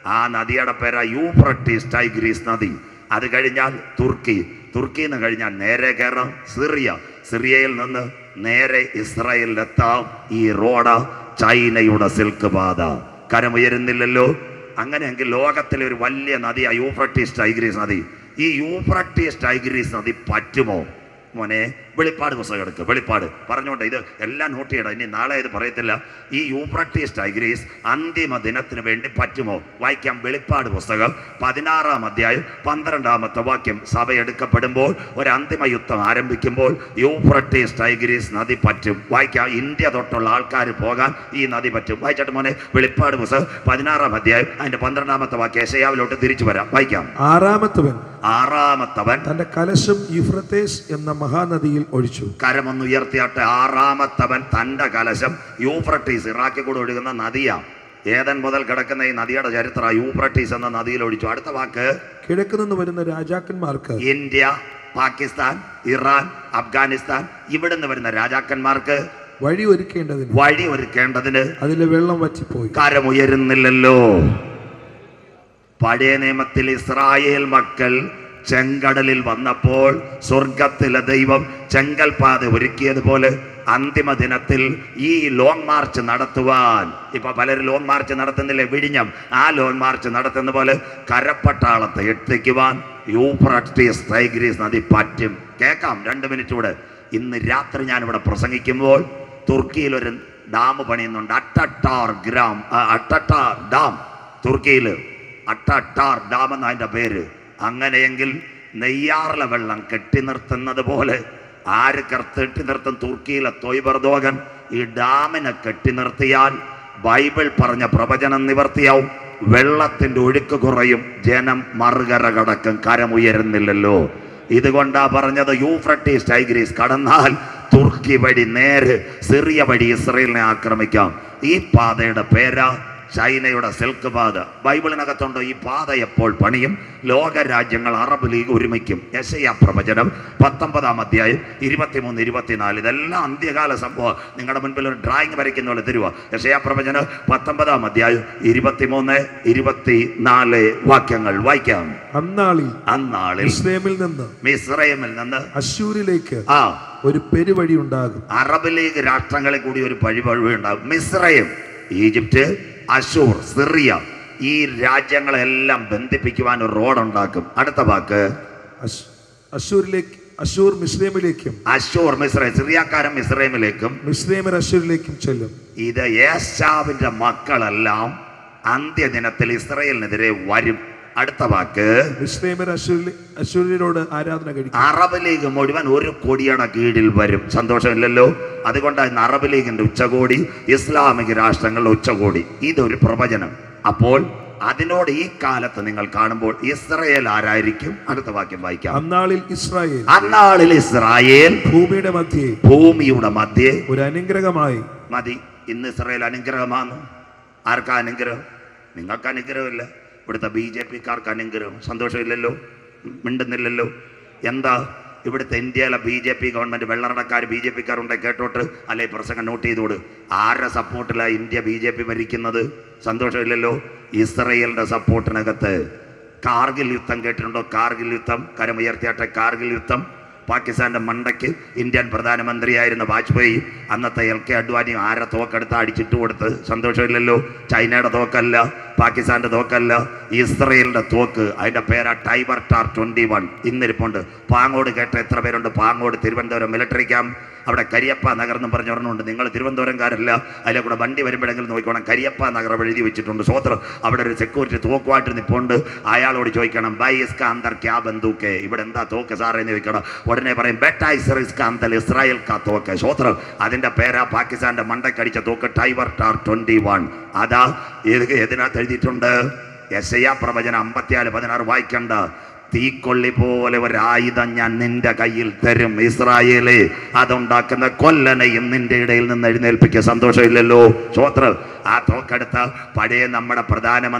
ആ നദിയുടെ പേരാ യൂഫ്രട്ടീസ് ടൈഗ്രീസ് നദി അത് കഴിഞ്ഞാൽ തുർക്കി തുർക്കിയിൽ നിന്ന് കഴിഞ്ഞാൽ നേരെ കയറാം സിറിയ സിറിയയിൽ നിന്ന് നേരെ ഇസ്രായേലിലെത്താം ഈ റോഡ് ചൈനയുടെ സിൽക്ക് പാത കരമുയരുന്നില്ലല്ലോ അങ്ങനെയെങ്കിൽ ലോകത്തിലെ ഒരു വലിയ നദിയാ യൂഫ്രട്ടീസ് ടൈഗ്രീസ് നദി ഈ യൂഫ്രട്ടീസ് ടൈഗ്രീസ് നദി പറ്റുമോ മോനെ വെളിപ്പാട് പുസ്തകം എടുക്കുക വെളിപ്പാട് പറഞ്ഞോണ്ട് ഇത് എല്ലാം നോട്ട് ചെയ്യണം ഇനി നാളെ ഇത് പറയത്തില്ല ഈ യൂഫ്രട്ടീസ് ടൈഗ്രീസ് അന്തിമ ദിനത്തിന് വേണ്ടി പറ്റുമോ വായിക്കാം വെളിപ്പാട് പുസ്തകം പതിനാറാം അധ്യായം പന്ത്രണ്ടാമത്തെ വാക്യം സഭ എടുക്കപ്പെടുമ്പോൾ ഒരു അന്തിമ യുദ്ധം ആരംഭിക്കുമ്പോൾ യൂഫ്രട്ടീസ് ടൈഗ്രീസ് നദി പറ്റും വായിക്കാം ഇന്ത്യ തൊട്ടുള്ള ആൾക്കാർ പോകാൻ ഈ നദി പറ്റും വായിച്ചിട്ട് മോനെ വെളിപ്പാട് പുസ്തകം പതിനാറാം അധ്യായം അതിന്റെ പന്ത്രണ്ടാമത്തെ വാക്യം ഏശയാവിലോട്ട് തിരിച്ചു വരാം വായിക്കാം ആറാമത്തവൻ ആറാമത്തവൻ തന്റെ കലശം യുഫ്രത്തേസ് എന്ന മഹാനദിയിൽ ഒഴിച്ചു കരമൊന്ന് ഉയർത്തിയാട്ടെ ആറാമത്തവൻ തന്റെ കലശം യൂഫ്രട്ടീസ് ഇറാഖിൽ കൂടെ ഒഴുകുന്ന നദിയാ ഏതൻ മുതൽ കിടക്കുന്ന ഈ നദിയുടെ ചരിത്ര യൂഫ്രട്ടീസ് എന്ന നദിയിൽ ഒഴിച്ചു അടുത്ത വാക്ക് കിഴക്ക് നിന്ന് വരുന്ന രാജാക്കന്മാർക്ക് ഇന്ത്യ പാകിസ്ഥാൻ ഇറാൻ അഫ്ഗാനിസ്ഥാൻ ഇവിടുന്ന് വരുന്ന രാജാക്കന്മാർക്ക് വഴി ഒരുക്കേണ്ടതിന് വഴി ഒരുക്കേണ്ടതിന് അതിലെ വെള്ളം വറ്റിപ്പോയി കരമുയരുന്നില്ലല്ലോ പഴയ നിയമത്തിൽ ഇസ്രായേൽ മക്കൾ ചെങ്കടലിൽ വന്നപ്പോൾ സ്വർഗത്തിലെ ദൈവം ചെങ്കൽപാത ഒരുക്കിയതുപോലെ അന്തിമ ദിനത്തിൽ ഈ ലോങ് മാർച്ച് നടത്തുവാൻ ഇപ്പൊ പലരും ലോങ് മാർച്ച് നടത്തുന്നില്ലേ വിഴിഞ്ഞം ആ ലോങ് മാർച്ച് നടത്തുന്ന പോലെ കരപ്പട്ടാളത്തെ എത്തിക്കുവാൻ യൂഫ്രട്ടീസ് ടൈഗ്രീസ് നദി പറ്റും കേൾക്കാം രണ്ട് മിനിറ്റ് കൂടെ ഇന്ന് രാത്രി ഞാൻ ഇവിടെ പ്രസംഗിക്കുമ്പോൾ തുർക്കിയിൽ ഒരു ഡാം പണിയുന്നുണ്ട് അട്ടട്ടാർ ഗ്രാം ആ, അട്ടട്ടാർ ഡാം തുർക്കിയിൽ അട്ടട്ടാർ ഡാം എന്ന അതിൻ്റെ പേര് അങ്ങനെയെങ്കിൽ നെയ്യാറിലെ വെള്ളം കെട്ടി നിർത്തുന്നത് പോലെ ആര് കെട്ടി നിർത്തും തുർക്കിയിലെ തൊയ്ബർദോഗൻ ഈ ഡാമിനെ കെട്ടി നിർത്തിയാൽ ബൈബിൾ പറഞ്ഞ പ്രവചനം നിവർത്തിയാവും വെള്ളത്തിന്റെ ഒഴുക്ക് കുറയും ജനം മറുകര കടക്കും കരമുയരുന്നില്ലല്ലോ ഇതുകൊണ്ടാ പറഞ്ഞത് യൂഫ്രട്ടീസ് ടൈഗ്രീസ് കടന്നാൽ തുർക്കി വഴി നേര് സിറിയ വഴി ഇസ്രയേലിനെ ആക്രമിക്കാം ഈ പാതയുടെ പേരാ ചൈനയുടെ സിൽക്ക് പാത ബൈബിളിനകത്തുണ്ട് ഈ പാത എപ്പോൾ പണിയും ലോക രാജ്യങ്ങൾ അറബ് ലീഗ് ഒരുമിക്കും യശയ പ്രവചനം പത്തൊമ്പതാം അധ്യായം ഇരുപത്തിമൂന്ന് ഇരുപത്തിനാല് ഇതെല്ലാം അന്ത്യകാല സംഭവം നിങ്ങളുടെ മുൻപിൽ ഒരു ഡ്രായിങ് വരയ്ക്കുന്ന പോലെ തരുക യശയ പ്രവചനം പത്തൊമ്പതാം അധ്യായം ഇരുപത്തിമൂന്ന് ഇരുപത്തിനാല് വാക്യങ്ങൾ വായിക്കാം അന്നാളിൽ അന്നാളിൽ ഇസ്ലേമിൽ നിന്ന് മിസ്രൈമിൽ നിന്ന് അശൂരിലേക്ക് ആ ഒരു പെരുവഴി ഉണ്ടാകും അറബ് ലീഗ് രാഷ്ട്രങ്ങളിൽ കൂടി ഒരു പഴിപഴിവ് ഉണ്ടാകും മിസ്രൈം ഈജിപ്റ്റ് അശൂർ സിറിയ ഈ രാജ്യങ്ങളെല്ലാം ബന്ധിപ്പിക്കുവാൻ ഒരു റോഡ് ഉണ്ടാക്കും അടുത്ത വാക്ക് അശ്- അശൂരിലേക്ക് അശൂർ മിസ്ലേമിലേക്കും അശൂർ മിസ്രൈം സിറിയക്കാരൻ മിസ്രൈമിലേക്കും മിസ്ലേമർ അശൂരിലേക്കും ചെല്ലും ഇത് ഏശാവിന്റെ മക്കളെല്ലാം അന്ത്യദിനത്തിൽ ഇസ്രയേലിനെതിരെ വരും അടുത്ത വാക്ക് മിസ്ലേമർ അശൂരി അശൂരിനോട് ആരാധന കഴിക്കും അറബ് ലീഗ് മുഴുവൻ ഒരു കൊടിയുടെ കീഴിൽ വരും സന്തോഷമില്ലല്ലോ അതുകൊണ്ടാണ് ഇന്ന് അറബ് ലീഗിന്റെ ഉച്ചകോടി ഇസ്ലാമിക രാഷ്ട്രങ്ങളുടെ ഉച്ചകോടി ഇതൊരു പ്രവചനം അപ്പോൾ അതിനോട് ഈ കാലത്ത് നിങ്ങൾ കാണുമ്പോൾ ഇസ്രയേൽ ആരായിരിക്കും അടുത്ത വാക്യം വായിക്കാം അന്നാളിൽ ഇസ്രായേൽ അന്നാളിൽ ഇസ്രായേൽ ഭൂമിയുടെ മധ്യേ ഭൂമിയുടെ മധ്യേ ഒരു അനുഗ്രഹമായി മതി ഇന്ന് ഇസ്രായേൽ അനുഗ്രഹമാണ് ആർക്കാ അനുഗ്രഹം നിങ്ങൾക്ക് അനുഗ്രഹമില്ല ഇവിടുത്തെ ബി ജെ പിക്കാർക്ക് അനുഗ്രഹം സന്തോഷമില്ലല്ലോ മിണ്ടുന്നില്ലല്ലോ എന്താ ഇവിടുത്തെ ഇന്ത്യയിലെ ബി ജെ പി ഗവൺമെന്റ് വെള്ളറടക്കാർ ബി ജെ പിക്കാരുണ്ടെ കേട്ടോട്ട് അല്ലെ പ്രസംഗം നോട്ട് ചെയ്തോട് ആരുടെ സപ്പോർട്ടിലാണ് ഇന്ത്യ ബി ജെ പി ഭരിക്കുന്നത് സന്തോഷമില്ലല്ലോ ഇസ്രയേലിന്റെ സപ്പോർട്ടിനകത്ത് കാർഗിൽ യുദ്ധം കേട്ടിട്ടുണ്ടോ കാർഗിൽ യുദ്ധം കരമുയർത്തിയാട്ടെ കാർഗിൽ യുദ്ധം പാകിസ്ഥാന്റെ മണ്ടയ്ക്ക് ഇന്ത്യൻ പ്രധാനമന്ത്രിയായിരുന്ന വാജ്പേയി അന്നത്തെ എൽ കെ അഡ്വാനി ആരെ തോക്കെടുത്ത് അടിച്ചിട്ട് കൊടുത്ത് സന്തോഷമില്ലല്ലോ ചൈനയുടെ തോക്കല്ല പാകിസ്ഥാന്റെ തോക്കല്ല ഇസ്രയേലിന്റെ തോക്ക് അതിന്റെ പേരാ ടൈബർ ടാർ ട്വന്റി വൺ ഇന്നിരിപ്പുണ്ട് പാങ്ങോട് കേട്ട എത്ര പേരുണ്ട് പാങ്ങോട് തിരുവനന്തപുരം മിലിറ്ററി ക്യാമ്പ് അവിടെ കരിയപ്പ നഗർ എന്ന് പറഞ്ഞ ഒരെണ്ണമുണ്ട് നിങ്ങൾ തിരുവനന്തപുരംകാരല്ല അതിലെ കൂടെ വണ്ടി വരുമ്പോഴെങ്കിലും നോക്കിക്കോണം കരിയപ്പ നഗർ എഴുതി വെച്ചിട്ടുണ്ട് സ്വോത്രം അവിടെ ഒരു സെക്യൂരിറ്റി തോക്കുമായിട്ട് നിൽപ്പുണ്ട് അയാളോട് ചോദിക്കണം ബൈ ഇസ്ക അന്തർ ക്യാ ബന്ധൂക്കെ ഇവിടെ എന്താ തോക്ക് സാറേ എന്ന് ചോദിക്കണം ഉടനെ പറയും ബെറ്റ ഇസ്ക അന്തൽ ഇസ്രായേൽ കാ തോക്ക് സ്വോത്രം അതിന്റെ പേരാ പാകിസ്ഥാന്റെ മണ്ടക്കടിച്ച തോക്ക് ടൈവർ ടാർ ട്വന്റി വൺ അതാ ഏത് ഇതിനകത്ത് എഴുതിയിട്ടുണ്ട് എസ് ഐ പ്രവചനം അമ്പത്തിയാല് പതിനാറ് വായിക്കണ്ട തീക്കൊള്ളി പോലെ ഒരായുധം ഞാൻ നിന്റെ കയ്യിൽ തരും ഇസ്രായേലേ അതുണ്ടാക്കുന്ന കൊല്ലനെയും നിന്റെ ഇടയിൽ നിന്ന് എഴുന്നേൽപ്പിക്കുക സന്തോഷമില്ലല്ലോ ശ്രോത്ര ആ തോക്കെടുത്ത പഴയ നമ്മുടെ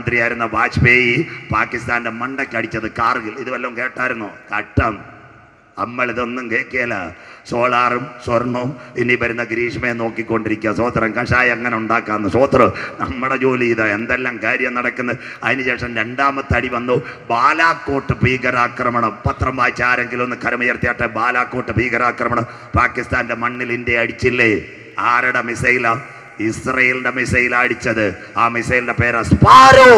പ്രധാനമന്ത്രിയായിരുന്ന വാജ്പേയി പാകിസ്ഥാന്റെ മണ്ടയ്ക്ക് അടിച്ചത് കാർഗിൽ ഇത് വല്ലതും കേട്ടായിരുന്നോ കട്ടം നമ്മൾ ഇതൊന്നും കേൾക്കിയല്ല സോളാറും സ്വർണവും ഇനി വരുന്ന ഗ്രീഷ്മയെ നോക്കിക്കൊണ്ടിരിക്കുക സ്വോത്രം കഷായം എങ്ങനെ ഉണ്ടാക്കാന്ന് സ്വോത്രം നമ്മുടെ ജോലി ഇതാ എന്തെല്ലാം കാര്യം നടക്കുന്നത് അതിനുശേഷം രണ്ടാമത്തെ അടി വന്നു ബാലാക്കോട്ട് ഭീകരാക്രമണം പത്രം വായിച്ച ആരെങ്കിലും ഒന്ന് കരമുയർത്തിയാട്ടെ ബാലാക്കോട്ട് ഭീകരാക്രമണം പാകിസ്ഥാന്റെ മണ്ണിൽ ഇന്ത്യ അടിച്ചില്ലേ ആരുടെ മിസൈലാ ഇസ്രയേലിന്റെ മിസൈൽ അടിച്ചത് ആ മിസൈലിന്റെ പേരാ സ്പാരോ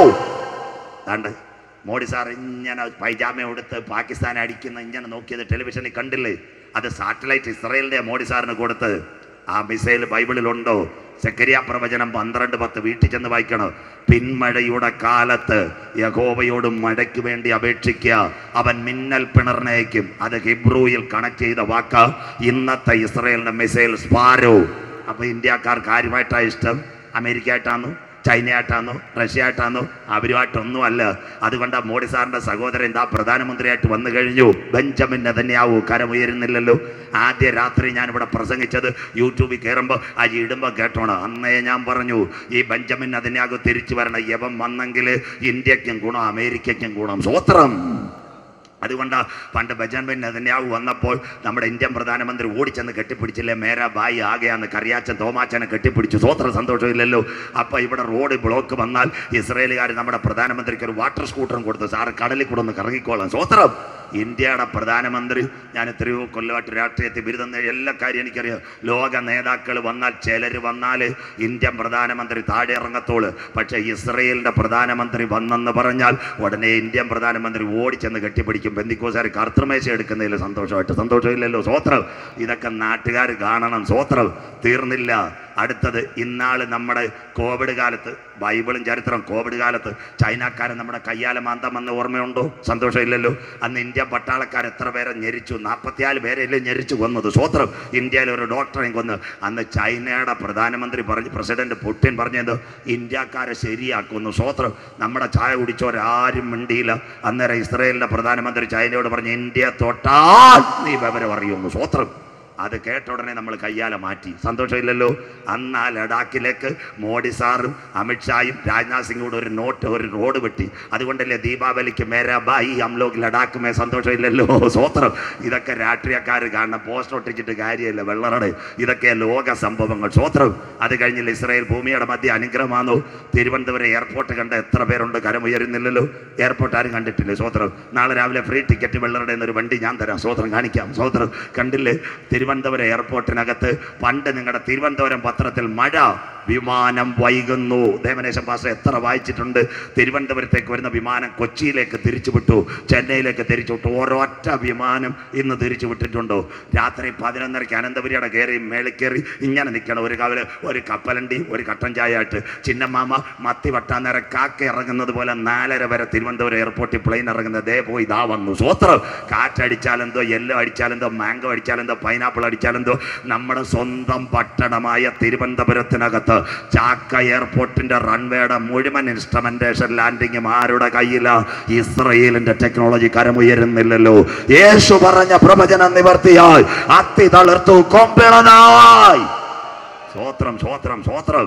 ദാണ്ട് മോഡി സാർ ഇങ്ങനെ പൈജാമ കൊടുത്ത് പാകിസ്ഥാനെ അടിക്കുന്ന ഇങ്ങനെ നോക്കിയത് ടെലിവിഷനിൽ കണ്ടില്ലേ അത് സാറ്റലൈറ്റ് ഇസ്രയേലിന്റെ മോഡി സാറിന് കൊടുത്തത് ആ മിസൈൽ ബൈബിളിലുണ്ടോ സെക്കരിയ പ്രവചനം പന്ത്രണ്ട് പത്ത് വീട്ടിൽ ചെന്ന് വായിക്കണം പിന്മഴയുടെ കാലത്ത് യഹോവയോട് മഴയ്ക്ക് വേണ്ടി അപേക്ഷിക്കുക അവൻ മിന്നൽ പിണർന്നേക്കും അത് ഹിബ്രൂയിൽ കണക്ട് ചെയ്ത വാക്ക ഇന്നത്തെ ഇസ്രയേലിന്റെ മിസൈൽ സ്പാരോ അപ്പൊ ഇന്ത്യക്കാർക്ക് ആരുമായിട്ടാ ഇഷ്ടം അമേരിക്ക ആയിട്ടാണോ ചൈന ആയിട്ടാണോ റഷ്യ ആയിട്ടാണോ അവരുമായിട്ടൊന്നും അല്ല അതുകൊണ്ട് മോഡി സാറിന്റെ സഹോദരൻ ഇതാ പ്രധാനമന്ത്രിയായിട്ട് വന്നു കഴിഞ്ഞു ബെഞ്ചമിൻ നെതന്യാവു കരമുയരുന്നില്ലല്ലോ ആദ്യ രാത്രി ഞാൻ ഇവിടെ പ്രസംഗിച്ചത് യൂട്യൂബിൽ കയറുമ്പോൾ ആ ഇടുമ്പോൾ കേട്ടോണം അന്നേ ഞാൻ പറഞ്ഞു ഈ ബെഞ്ചമിൻ നെതന്യാവു തിരിച്ചു വരണം യവൻ വന്നെങ്കിൽ ഇന്ത്യക്കും ഗുണം അമേരിക്കയ്ക്കും ഗുണം സ്വോത്രം അതുകൊണ്ട് പണ്ട് ബജൻബിൻ നെതന്യാവു വന്നപ്പോൾ നമ്മുടെ ഇന്ത്യൻ പ്രധാനമന്ത്രി ഓടിച്ചെന്ന് കെട്ടിപ്പിടിച്ചില്ലേ മേരാ ബായി ആകെയാന്ന് കറിയാച്ചൻ തോമാച്ചനെ കെട്ടിപ്പിടിച്ചു സ്വോത്ര സന്തോഷമില്ലല്ലോ അപ്പൊ ഇവിടെ റോഡ് ബ്ലോക്ക് വന്നാൽ ഇസ്രയേലുകാർ നമ്മുടെ പ്രധാനമന്ത്രിക്ക് ഒരു വാട്ടർ സ്കൂട്ടറും കൊടുത്തു സാറ് കടലിൽ കൂടെ ഒന്ന് കറങ്ങിക്കോളാം സ്വോത്രം ഇന്ത്യയുടെ പ്രധാനമന്ത്രി ഞാൻ എത്രയോ കൊല്ലമായിട്ട് രാഷ്ട്രീയത്തിൽ ബിരുദം നേടിയ എല്ലാ കാര്യം എനിക്കറിയാം ലോക നേതാക്കൾ വന്നാൽ ചിലർ വന്നാൽ ഇന്ത്യൻ പ്രധാനമന്ത്രി താഴെ ഇറങ്ങത്തോള് പക്ഷേ ഇസ്രയേലിന്റെ പ്രധാനമന്ത്രി വന്നെന്ന് പറഞ്ഞാൽ ഉടനെ ഇന്ത്യൻ പ്രധാനമന്ത്രി ഓടിച്ചെന്ന് കെട്ടിപ്പിടിക്കും ബന്ധിക്കോസാർ കർത്തൃമേശ എടുക്കുന്നതിൽ സന്തോഷമായിട്ട് സന്തോഷമില്ലല്ലോ സ്വോത്രം ഇതൊക്കെ നാട്ടുകാർ കാണണം സ്വോത്രം തീർന്നില്ല അടുത്തത് ഇന്നാള് നമ്മുടെ കോവിഡ് കാലത്ത് ബൈബിളും ചരിത്രം കോവിഡ് കാലത്ത് ചൈനക്കാരൻ നമ്മുടെ കയ്യാല മാന്തം വന്ന ഓർമ്മയുണ്ടോ സന്തോഷമില്ലല്ലോ അന്ന് ഇന്ത്യ പട്ടാളക്കാർ എത്ര പേരെ ഞെരിച്ചു നാൽപ്പത്തിനാല് പേരെയല്ലേ ഞെരിച്ചു കൊന്നത് സ്വോത്രം ഇന്ത്യയിൽ ഒരു ഡോക്ടറെയും കൊന്ന് അന്ന് ചൈനയുടെ പ്രധാനമന്ത്രി പറഞ്ഞു പ്രസിഡന്റ് പുടിൻ പറഞ്ഞത് ഇന്ത്യക്കാരെ ശരിയാക്കുന്നു സ്വോത്രം നമ്മുടെ ചായ കുടിച്ചവരാരും മിണ്ടിയില്ല അന്നേരം ഇസ്രയേലിന്റെ പ്രധാനമന്ത്രി ചൈനയോട് പറഞ്ഞു ഇന്ത്യ തൊട്ടാൽ നീ വിവരം അറിയുന്നു സ്വോത്രം അത് കേട്ട ഉടനെ നമ്മൾ കയ്യാലെ മാറ്റി സന്തോഷമില്ലല്ലോ അന്ന് ആ ലഡാക്കിലേക്ക് മോഡി സാറും അമിത്ഷായും രാജ്നാഥ് സിംഗ് കൂടെ ഒരു നോട്ട് ഒരു റോഡ് വെട്ടി അതുകൊണ്ടല്ലേ ദീപാവലിക്ക് മേരാ ബായി അംലോക് ലഡാക്ക് മേ സന്തോഷമില്ലല്ലോ സ്വോത്രം ഇതൊക്കെ രാഷ്ട്രീയക്കാർ കാണണം പോസ്റ്റ് ഒട്ടിച്ചിട്ട് കാര്യമില്ല വെള്ളറട് ഇതൊക്കെ ലോക സംഭവങ്ങൾ സ്വോത്രം അത് കഴിഞ്ഞില്ല ഇസ്രായേൽ ഭൂമിയുടെ മധ്യ അനുഗ്രഹമാണോ തിരുവനന്തപുരം എയർപോർട്ട് കണ്ട എത്ര പേരുണ്ട് കരമുയരുന്നില്ലല്ലോ എയർപോർട്ട് ആരും കണ്ടിട്ടില്ലേ സ്വോത്രം നാളെ രാവിലെ ഫ്രീ ടിക്കറ്റ് വെള്ളറുടെ എന്നൊരു വണ്ടി ഞാൻ തരാം സ്വോത്രം കാണിക്കാം സ്വോത്രം കണ്ടില്ലേ തിരുവനന്തപുരം എയർപോർട്ടിനകത്ത് പണ്ട് നിങ്ങളുടെ തിരുവനന്തപുരം പത്രത്തിൽ മഴ വിമാനം വൈകുന്നു ദേവനേശൻ പാസ്റ്റർ എത്ര വായിച്ചിട്ടുണ്ട് തിരുവനന്തപുരത്തേക്ക് വരുന്ന വിമാനം കൊച്ചിയിലേക്ക് തിരിച്ചു വിട്ടു ചെന്നൈയിലേക്ക് തിരിച്ചു വിട്ടു ഒരൊറ്റ വിമാനം ഇന്ന് തിരിച്ചു വിട്ടിട്ടുണ്ടോ രാത്രി പതിനൊന്നരയ്ക്ക് അനന്തപുരിയുടെ കയറി മേളിൽ കയറി ഇങ്ങനെ നിൽക്കണം ഒരു കവല് ഒരു കപ്പലണ്ടി ഒരു കട്ടൻ ചായ ആയിട്ട് ചിന്നമാമ മത്തി വട്ടാൻ നേരം കാക്ക ഇറങ്ങുന്നത് പോലെ നാലര വരെ തിരുവനന്തപുരം എയർപോർട്ടിൽ പ്ലെയിൻ ഇറങ്ങുന്നത് ദേ പോയി ഇതാ വന്നു സ്വോത്രം കാറ്റടിച്ചാലെന്തോ യെല്ലോ അടിച്ചാലെന്തോ മാംഗോ അടിച്ചാലെന്തോ പൈനാപ്പിൾ അടിച്ചാലെന്തോ നമ്മുടെ സ്വന്തം പട്ടണമായ തിരുവനന്തപുരത്തിനകത്ത് ചാക്ക എയർപോർട്ടിന്റെ റൺവേയുടെ മുഴുവൻ ഇൻസ്ട്രുമെന്റേഷൻ ലാൻഡിങ്ങും ആരുടെ കയ്യിലാ ഇസ്രയേലിന്റെ ടെക്നോളജി കരമുയരുന്നില്ലല്ലോ യേശു പറഞ്ഞ പ്രവചനം നിവർത്തിയായി അത്തി തളിർത്തു കൊമ്പിളനായി സ്വോത്രം സ്വോത്രം സ്വോത്രം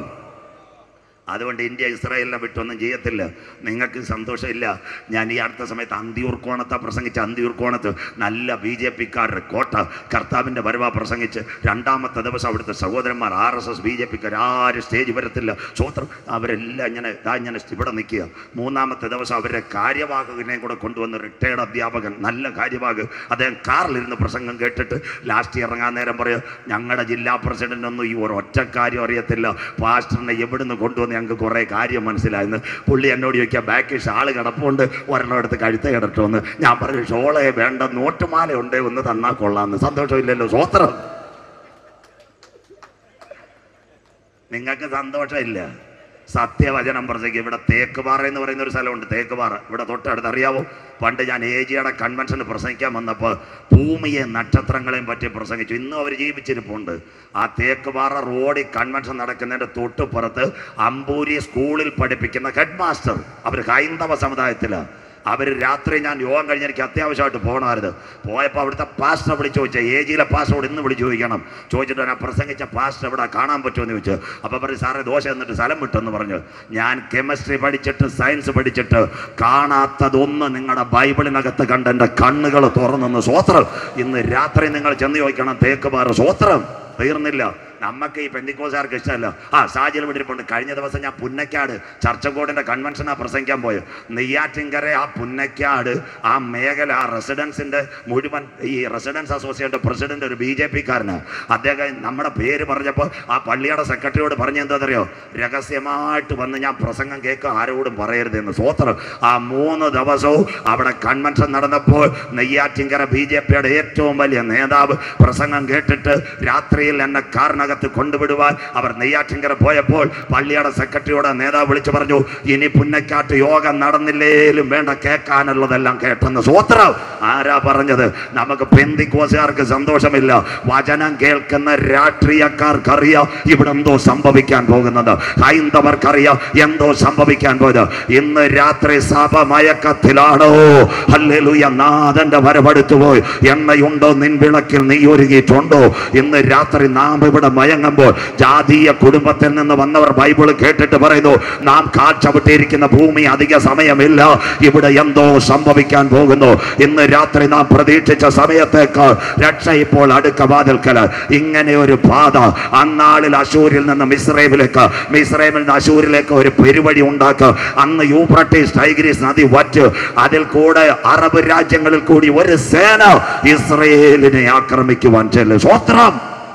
അതുകൊണ്ട് ഇന്ത്യ ഇസ്രായേലിനെ വിട്ടൊന്നും ചെയ്യത്തില്ല നിങ്ങൾക്ക് സന്തോഷമില്ല ഞാൻ ഈ അടുത്ത സമയത്ത് അന്തിയൂർ കോണത്തെ പ്രസംഗിച്ച് അന്തിയൂർ കോണത്ത് നല്ല ബി ജെ പിക്കാരുടെ കോട്ട കർത്താവിൻ്റെ വരവ പ്രസംഗിച്ച് രണ്ടാമത്തെ ദിവസം അവിടുത്തെ സഹോദരന്മാർ R S S B J പിക്കാർ ആരും സ്റ്റേജ് വരത്തില്ല സ്വോത്രം അവരെല്ലാം ഇങ്ങനെ ഇതാ ഇങ്ങനെ ഇവിടെ നിൽക്കുക മൂന്നാമത്തെ ദിവസം അവരുടെ കാര്യവാഹകനെ കൂടെ കൊണ്ടുവന്ന് റിട്ടയർഡ് അധ്യാപകൻ നല്ല കാര്യവാഹ് അദ്ദേഹം കാറിലിരുന്ന് പ്രസംഗം കേട്ടിട്ട് ലാസ്റ്റ് ഇറങ്ങാൻ നേരം പറയും ഞങ്ങളുടെ ജില്ലാ പ്രസിഡന്റ് ഒന്നും ഈ ഒരൊറ്റ കാര്യം അറിയത്തില്ല പാസ്റ്ററിനെ എവിടുന്ന് കൊണ്ടുവന്ന് ഞങ്ങൾക്ക് കുറേ കാര്യം മനസ്സിലായെന്ന് പുള്ളി എന്നോട് ചോദിക്കുക ബാക്കിൽ ഷാള് കിടപ്പുണ്ട് ഒരെണ്ണം എടുത്ത് കഴുത്ത കിടട്ടുമെന്ന് ഞാൻ പറഞ്ഞു ഷോളെ വേണ്ട നോട്ടുമാല ഉണ്ട് ഒന്ന് തന്നാൽ കൊള്ളാന്ന് സന്തോഷമില്ലല്ലോ സ്വോത്രം നിങ്ങൾക്ക് സന്തോഷമില്ല സത്യവചനം പ്രസംഗിക്കും ഇവിടെ തേക്കുപാറ എന്ന് പറയുന്ന ഒരു സ്ഥലമുണ്ട് തേക്കുപാറ ഇവിടെ തൊട്ടടുത്ത് അറിയാവോ പണ്ട് ഞാൻ ഏജിയുടെ കൺവെൻഷന് പ്രസംഗിക്കാൻ വന്നപ്പോൾ ഭൂമിയെ നക്ഷത്രങ്ങളെയും പറ്റി പ്രസംഗിച്ചു ഇന്നും അവർ ജീവിച്ചിരിപ്പുണ്ട് ആ തേക്കുപാറ റോഡിൽ കൺവെൻഷൻ നടക്കുന്നതിൻ്റെ തൊട്ടുപുറത്ത് അമ്പൂരി സ്കൂളിൽ പഠിപ്പിക്കുന്ന ഹെഡ് മാസ്റ്റർ അവർ ഹൈന്ദവ സമുദായത്തിലാണ് അവർ രാത്രി ഞാൻ യോഗം കഴിഞ്ഞ് എനിക്ക് അത്യാവശ്യമായിട്ട് പോകണമായിരുന്നു പോയപ്പോൾ അവിടുത്തെ പാസ്റ്റർ വിളിച്ചു ചോദിച്ചാൽ എ ജിയിലെ പാസ്റ്ററോട് ഇന്ന് വിളിച്ചു ചോദിക്കണം ചോദിച്ചിട്ട് ഞാൻ പ്രസംഗിച്ച പാസ്റ്റർ ഇവിടെ കാണാൻ പറ്റുമെന്ന് ചോദിച്ചു അപ്പോൾ പറഞ്ഞു സാറേ ദോശ എന്നിട്ട് സ്ഥലം വിട്ടെന്ന് പറഞ്ഞു ഞാൻ കെമിസ്ട്രി പഠിച്ചിട്ട് സയൻസ് പഠിച്ചിട്ട് കാണാത്തതൊന്ന് നിങ്ങളുടെ ബൈബിളിനകത്ത് കണ്ട് എൻ്റെ കണ്ണുകൾ തുറന്നെന്ന് സ്വോത്രം ഇന്ന് രാത്രി നിങ്ങൾ ചെന്ന് ചോദിക്കണം തേക്കുമാർ സ്വോത്രം തീർന്നില്ല നമുക്ക് ഈ പെന്തിക്കോസാർക്ക് ഇഷ്ടമല്ല ആ സാഹചര്യം വിട്ടിരിപ്പുണ്ട് കഴിഞ്ഞ ദിവസം ഞാൻ പുന്നക്കാട് ചർച്ചക്കോടിന്റെ കൺവെൻഷനാ പ്രസംഗിക്കാൻ പോയത് നെയ്യാറ്റിൻകര ആ പുന്നക്കാട് ആ മേഖല ആ റെസിഡൻസിന്റെ മുഴുവൻ ഈ റെസിഡൻസ് അസോസിയേഷൻ പ്രസിഡന്റ് ഒരു ബി ജെ പിക്കാരന് അദ്ദേഹം നമ്മുടെ പേര് പറഞ്ഞപ്പോൾ ആ പള്ളിയുടെ സെക്രട്ടറിയോട് പറഞ്ഞ എന്താണെന്നറിയോ രഹസ്യമായിട്ട് വന്ന് ഞാൻ പ്രസംഗം കേൾക്കുക ആരോടും പറയരുതെന്ന് സ്വോത്രം ആ മൂന്ന് ദിവസവും അവിടെ കൺവെൻഷൻ നടന്നപ്പോൾ നെയ്യാറ്റിൻകര ബി ജെ പിയുടെ ഏറ്റവും വലിയ നേതാവ് പ്രസംഗം കേട്ടിട്ട് രാത്രിയിൽ എന്നെ കാറിനകത്ത് കൊണ്ടുവിടുവാൻ അവർ നെയ്യാറ്റിൻകര പോയപ്പോൾ പള്ളിയുടെ സെക്രട്ടറിയോട് നേതാവ് വിളിച്ചു പറഞ്ഞു ഇനി പുന്നക്കാട്ട് യോഗം നടന്നില്ലേലും വേണ്ട കേൾക്കാനുള്ളതെല്ലാം കേട്ടെന്ന് സ്വോത്രം ആരാ പറഞ്ഞത് നമുക്ക് പെന്തിക്കോസുകാർക്ക് സന്തോഷമില്ല വചനം കേൾക്കുന്ന രാഷ്ട്രീയക്കാർക്കറിയാം ഇവിടെ എന്തോ സംഭവിക്കാൻ പോകുന്നത് ഹൈന്ദവർക്കറിയാം എന്തോ സംഭവിക്കാൻ പോയത് ഇന്ന് രാത്രി സഭ മയക്കത്തിലാണോ ഹല്ലേലൂയ നാഥന്റെ വരവടുത്തു പോയി എണ്ണയുണ്ടോ നിൻ വിളക്കിൽ നീ ഒരുങ്ങിയിട്ടുണ്ടോ ഇന്ന് രാത്രി നാം ഇവിടെ മയങ്ങുമ്പോൾ ജാതീയ കുടുംബത്തിൽ നിന്ന് വന്നവർ ബൈബിൾ കേട്ടിട്ട് പറയുന്നു നാം കാഴ്ചവിട്ടിരിക്കുന്ന ഭൂമി അധിക സമയമില്ല ഇവിടെ എന്തോ സംഭവിക്കാൻ പോകുന്നു ഇന്ന് രാത്രി നാം പ്രതീക്ഷിച്ച സമയത്തേക്ക് രക്ഷ ഇപ്പോൾ അടുക്ക വാതിൽക്കൽ ഇങ്ങനെ ഒരു പാത അന്നാളിൽ അശൂരിൽ നിന്ന് മിസ്രൈമിലേക്ക് മിസ്രൈമിൽ നിന്ന് അശൂരിലേക്ക് ഒരു പെരുവഴി ഉണ്ടാക്കുക അന്ന് യൂപ്രട്ടീസ് ടൈഗ്രീസ് നദി വറ്റ് അതിൽ കൂടെ അറബ് രാജ്യങ്ങളിൽ കൂടി ഒരു സേന ഇസ്രയേലിനെ ആക്രമിക്കുവാൻ ചെല്ലും സ്വത്രം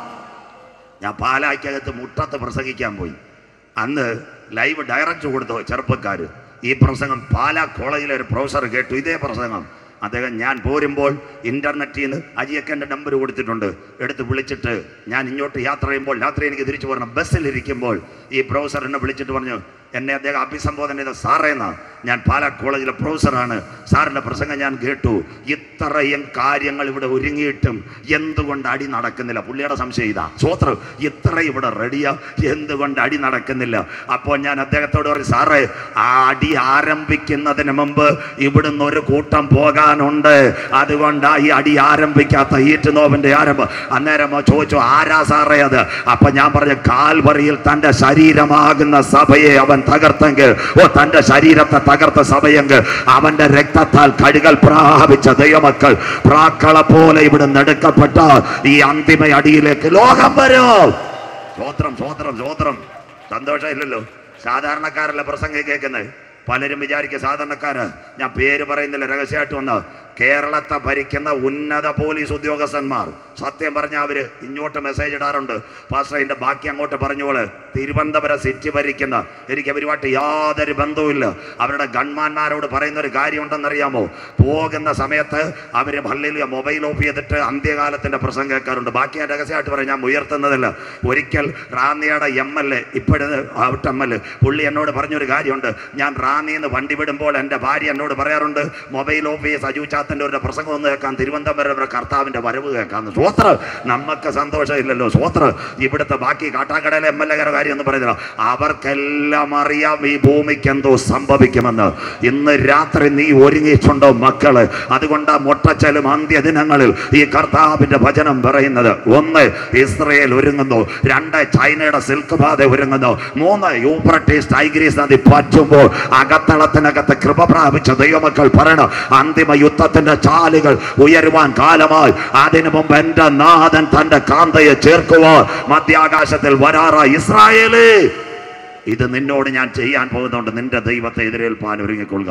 ഞാൻ പാലായ്ക്കകത്ത് മുട്ടത്ത് പ്രസംഗിക്കാൻ പോയി അന്ന് ലൈവ് ഡയറക്റ്റ് കൊടുത്തു ചെറുപ്പക്കാർ ഈ പ്രസംഗം പാലാ കോളേജിലെ ഒരു പ്രൊഫസർ കേട്ടു ഇതേ പ്രസംഗം അദ്ദേഹം ഞാൻ പോരുമ്പോൾ ഇന്റർനെറ്റിൽ നിന്ന് അജിയക്കൻ്റെ നമ്പർ കൊടുത്തിട്ടുണ്ട് എടുത്ത് വിളിച്ചിട്ട് ഞാൻ ഇങ്ങോട്ട് യാത്ര ചെയ്യുമ്പോൾ രാത്രി എനിക്ക് തിരിച്ചു പോരണം ബസ്സിലിരിക്കുമ്പോൾ ഈ പ്രൊഫസർ എന്നെ വിളിച്ചിട്ട് പറഞ്ഞു എന്നെ അദ്ദേഹം അഭിസംബോധന ചെയ്ത സാറേന്നാ ഞാൻ പാലാ കോളേജിലെ പ്രൊഫസറാണ് സാറിൻ്റെ പ്രസംഗം ഞാൻ കേട്ടു ഇത്രയും കാര്യങ്ങൾ ഇവിടെ ഒരുങ്ങിയിട്ടും എന്തുകൊണ്ട് അടി നടക്കുന്നില്ല പുള്ളിയുടെ സംശയം ഇതാ സ്വോത്രം ഇത്ര ഇവിടെ റെഡിയാ എന്തുകൊണ്ട് അടി നടക്കുന്നില്ല അപ്പോൾ ഞാൻ അദ്ദേഹത്തോട് പറയും സാറേ ആ അടി ആരംഭിക്കുന്നതിന് മുമ്പ് ഇവിടുന്ന് ഒരു കൂട്ടം പോകാനുണ്ട് അതുകൊണ്ടാ ഈ അടി ആരംഭിക്കാത്ത ഈറ്റ് നോവിന്റെ ആരംഭം അന്നേരം ചോദിച്ചു ആരാ സാറേ അത് അപ്പൊ ഞാൻ പറഞ്ഞു കാൽവറിയിൽ തന്റെ ശരീരമാകുന്ന സഭയെ അവൻ തകർത്തെങ്കിൽ ഓ തന്റെ ശരീരത്തെ തകർത്ത സഭയെങ്കിൽ അവന്റെ രക്തത്താൽ കഴുകൽ പ്രാപിച്ച ദൈവമക്കൾ പ്രാക്കള പോലെ ഇവിടെ നെടുക്കപ്പെട്ട ഈ അന്തിമ അടിയിലേക്ക് ലോകം വരും സ്വോത്രം സ്വോത്രം സ്വോത്രം സന്തോഷമില്ലല്ലോ സാധാരണക്കാരല്ല പ്രസംഗം കേൾക്കുന്നത് പലരും വിചാരിക്കുക സാധാരണക്കാര് ഞാൻ പേര് പറയുന്നില്ല രഹസ്യമായിട്ട് വന്ന കേരളത്തെ ഭരിക്കുന്ന ഉന്നത പോലീസ് ഉദ്യോഗസ്ഥന്മാർ സത്യം പറഞ്ഞ അവര് ഇങ്ങോട്ട് മെസ്സേജ് ഇടാറുണ്ട് പാസ്റ്റർ അതിന്റെ ബാക്കി അങ്ങോട്ട് പറഞ്ഞോള് തിരുവനന്തപുരം സിറ്റി ഭരിക്കുന്ന എനിക്ക് അവരുമായിട്ട് യാതൊരു ബന്ധവുമില്ല അവരുടെ ഗൺമാന്മാരോട് പറയുന്ന ഒരു കാര്യമുണ്ടെന്നറിയാമോ പോകുന്ന സമയത്ത് അവര് പള്ളിയിൽ മൊബൈൽ ഓഫ് ചെയ്തിട്ട് അന്ത്യകാലത്തിന്റെ പ്രസംഗം കേൾക്കാറുണ്ട് ബാക്കി ഞാൻ രഹസ്യമായിട്ട് പറയാം ഞാൻ ഉയർത്തുന്നതല്ല ഒരിക്കൽ റാന്നിയുടെ എം എൽ എ ഇപ്പോഴത് ഔട്ട് എം എൽ എ പുള്ളി എന്നോട് പറഞ്ഞൊരു കാര്യമുണ്ട് ഞാൻ റാന്നിയിൽ നിന്ന് വണ്ടി വിടുമ്പോൾ എൻ്റെ ഭാര്യ എന്നോട് പറയാറുണ്ട് മൊബൈൽ ഓഫ് ചെയ്ത് സജു ചാത്തൻ്റെ ഒരു പ്രസംഗം ഒന്ന് കേൾക്കാം തിരുവനന്തപുരം വരെ കർത്താവിൻ്റെ വരവ് കേൾക്കാമെന്ന് സ്വോത്ര നമുക്ക് സന്തോഷമില്ലല്ലോ സ്വോത്ര ഇവിടുത്തെ ബാക്കി കാട്ടാക്കടയിലെ എം എൽ എയുടെ കാര്യം എന്ന് പറയുന്നില്ല അവർക്കെല്ലാം അറിയാം ഈ ഭൂമിക്ക് എന്തോ സംഭവിക്കുമെന്ന് ഇന്ന് രാത്രി നീ ഒരുങ്ങിയിട്ടുണ്ടോ മക്കള് അതുകൊണ്ട് മുട്ടച്ചലും അന്ത്യദിനങ്ങളിൽ ഈ കർത്താവിന്റെ വചനം പറയുന്നത് ഒന്ന് ഇസ്രയേൽ ഒരുങ്ങുന്നു രണ്ട് ചൈനയുടെ സിൽക്ക് ബാധ ഒരുങ്ങുന്നു മൂന്ന് യൂപ്രട്ടീസ് ടൈഗ്രീസ് നദി പറ്റുമ്പോൾ അകത്തളത്തിനകത്ത് കൃപ പ്രാപിച്ച ദൈവമക്കൾ പറയണം അന്തിമ യുദ്ധത്തിന്റെ ചാലുകൾ ഉയരുവാൻ കാലമായി അതിനു മുമ്പ് എന്റെ നാഥൻ തന്റെ കാന്തയെ ചേർക്കുവാൻ മധ്യാകാശത്തിൽ വരാറ ഇസ്രായേലേ ഇത് നിന്നോട് ഞാൻ ചെയ്യാൻ പോകുന്നുണ്ട് നിന്റെ ദൈവത്തെ എതിരേൽപ്പാൻ ഒരുങ്ങിക്കൊള്ളുക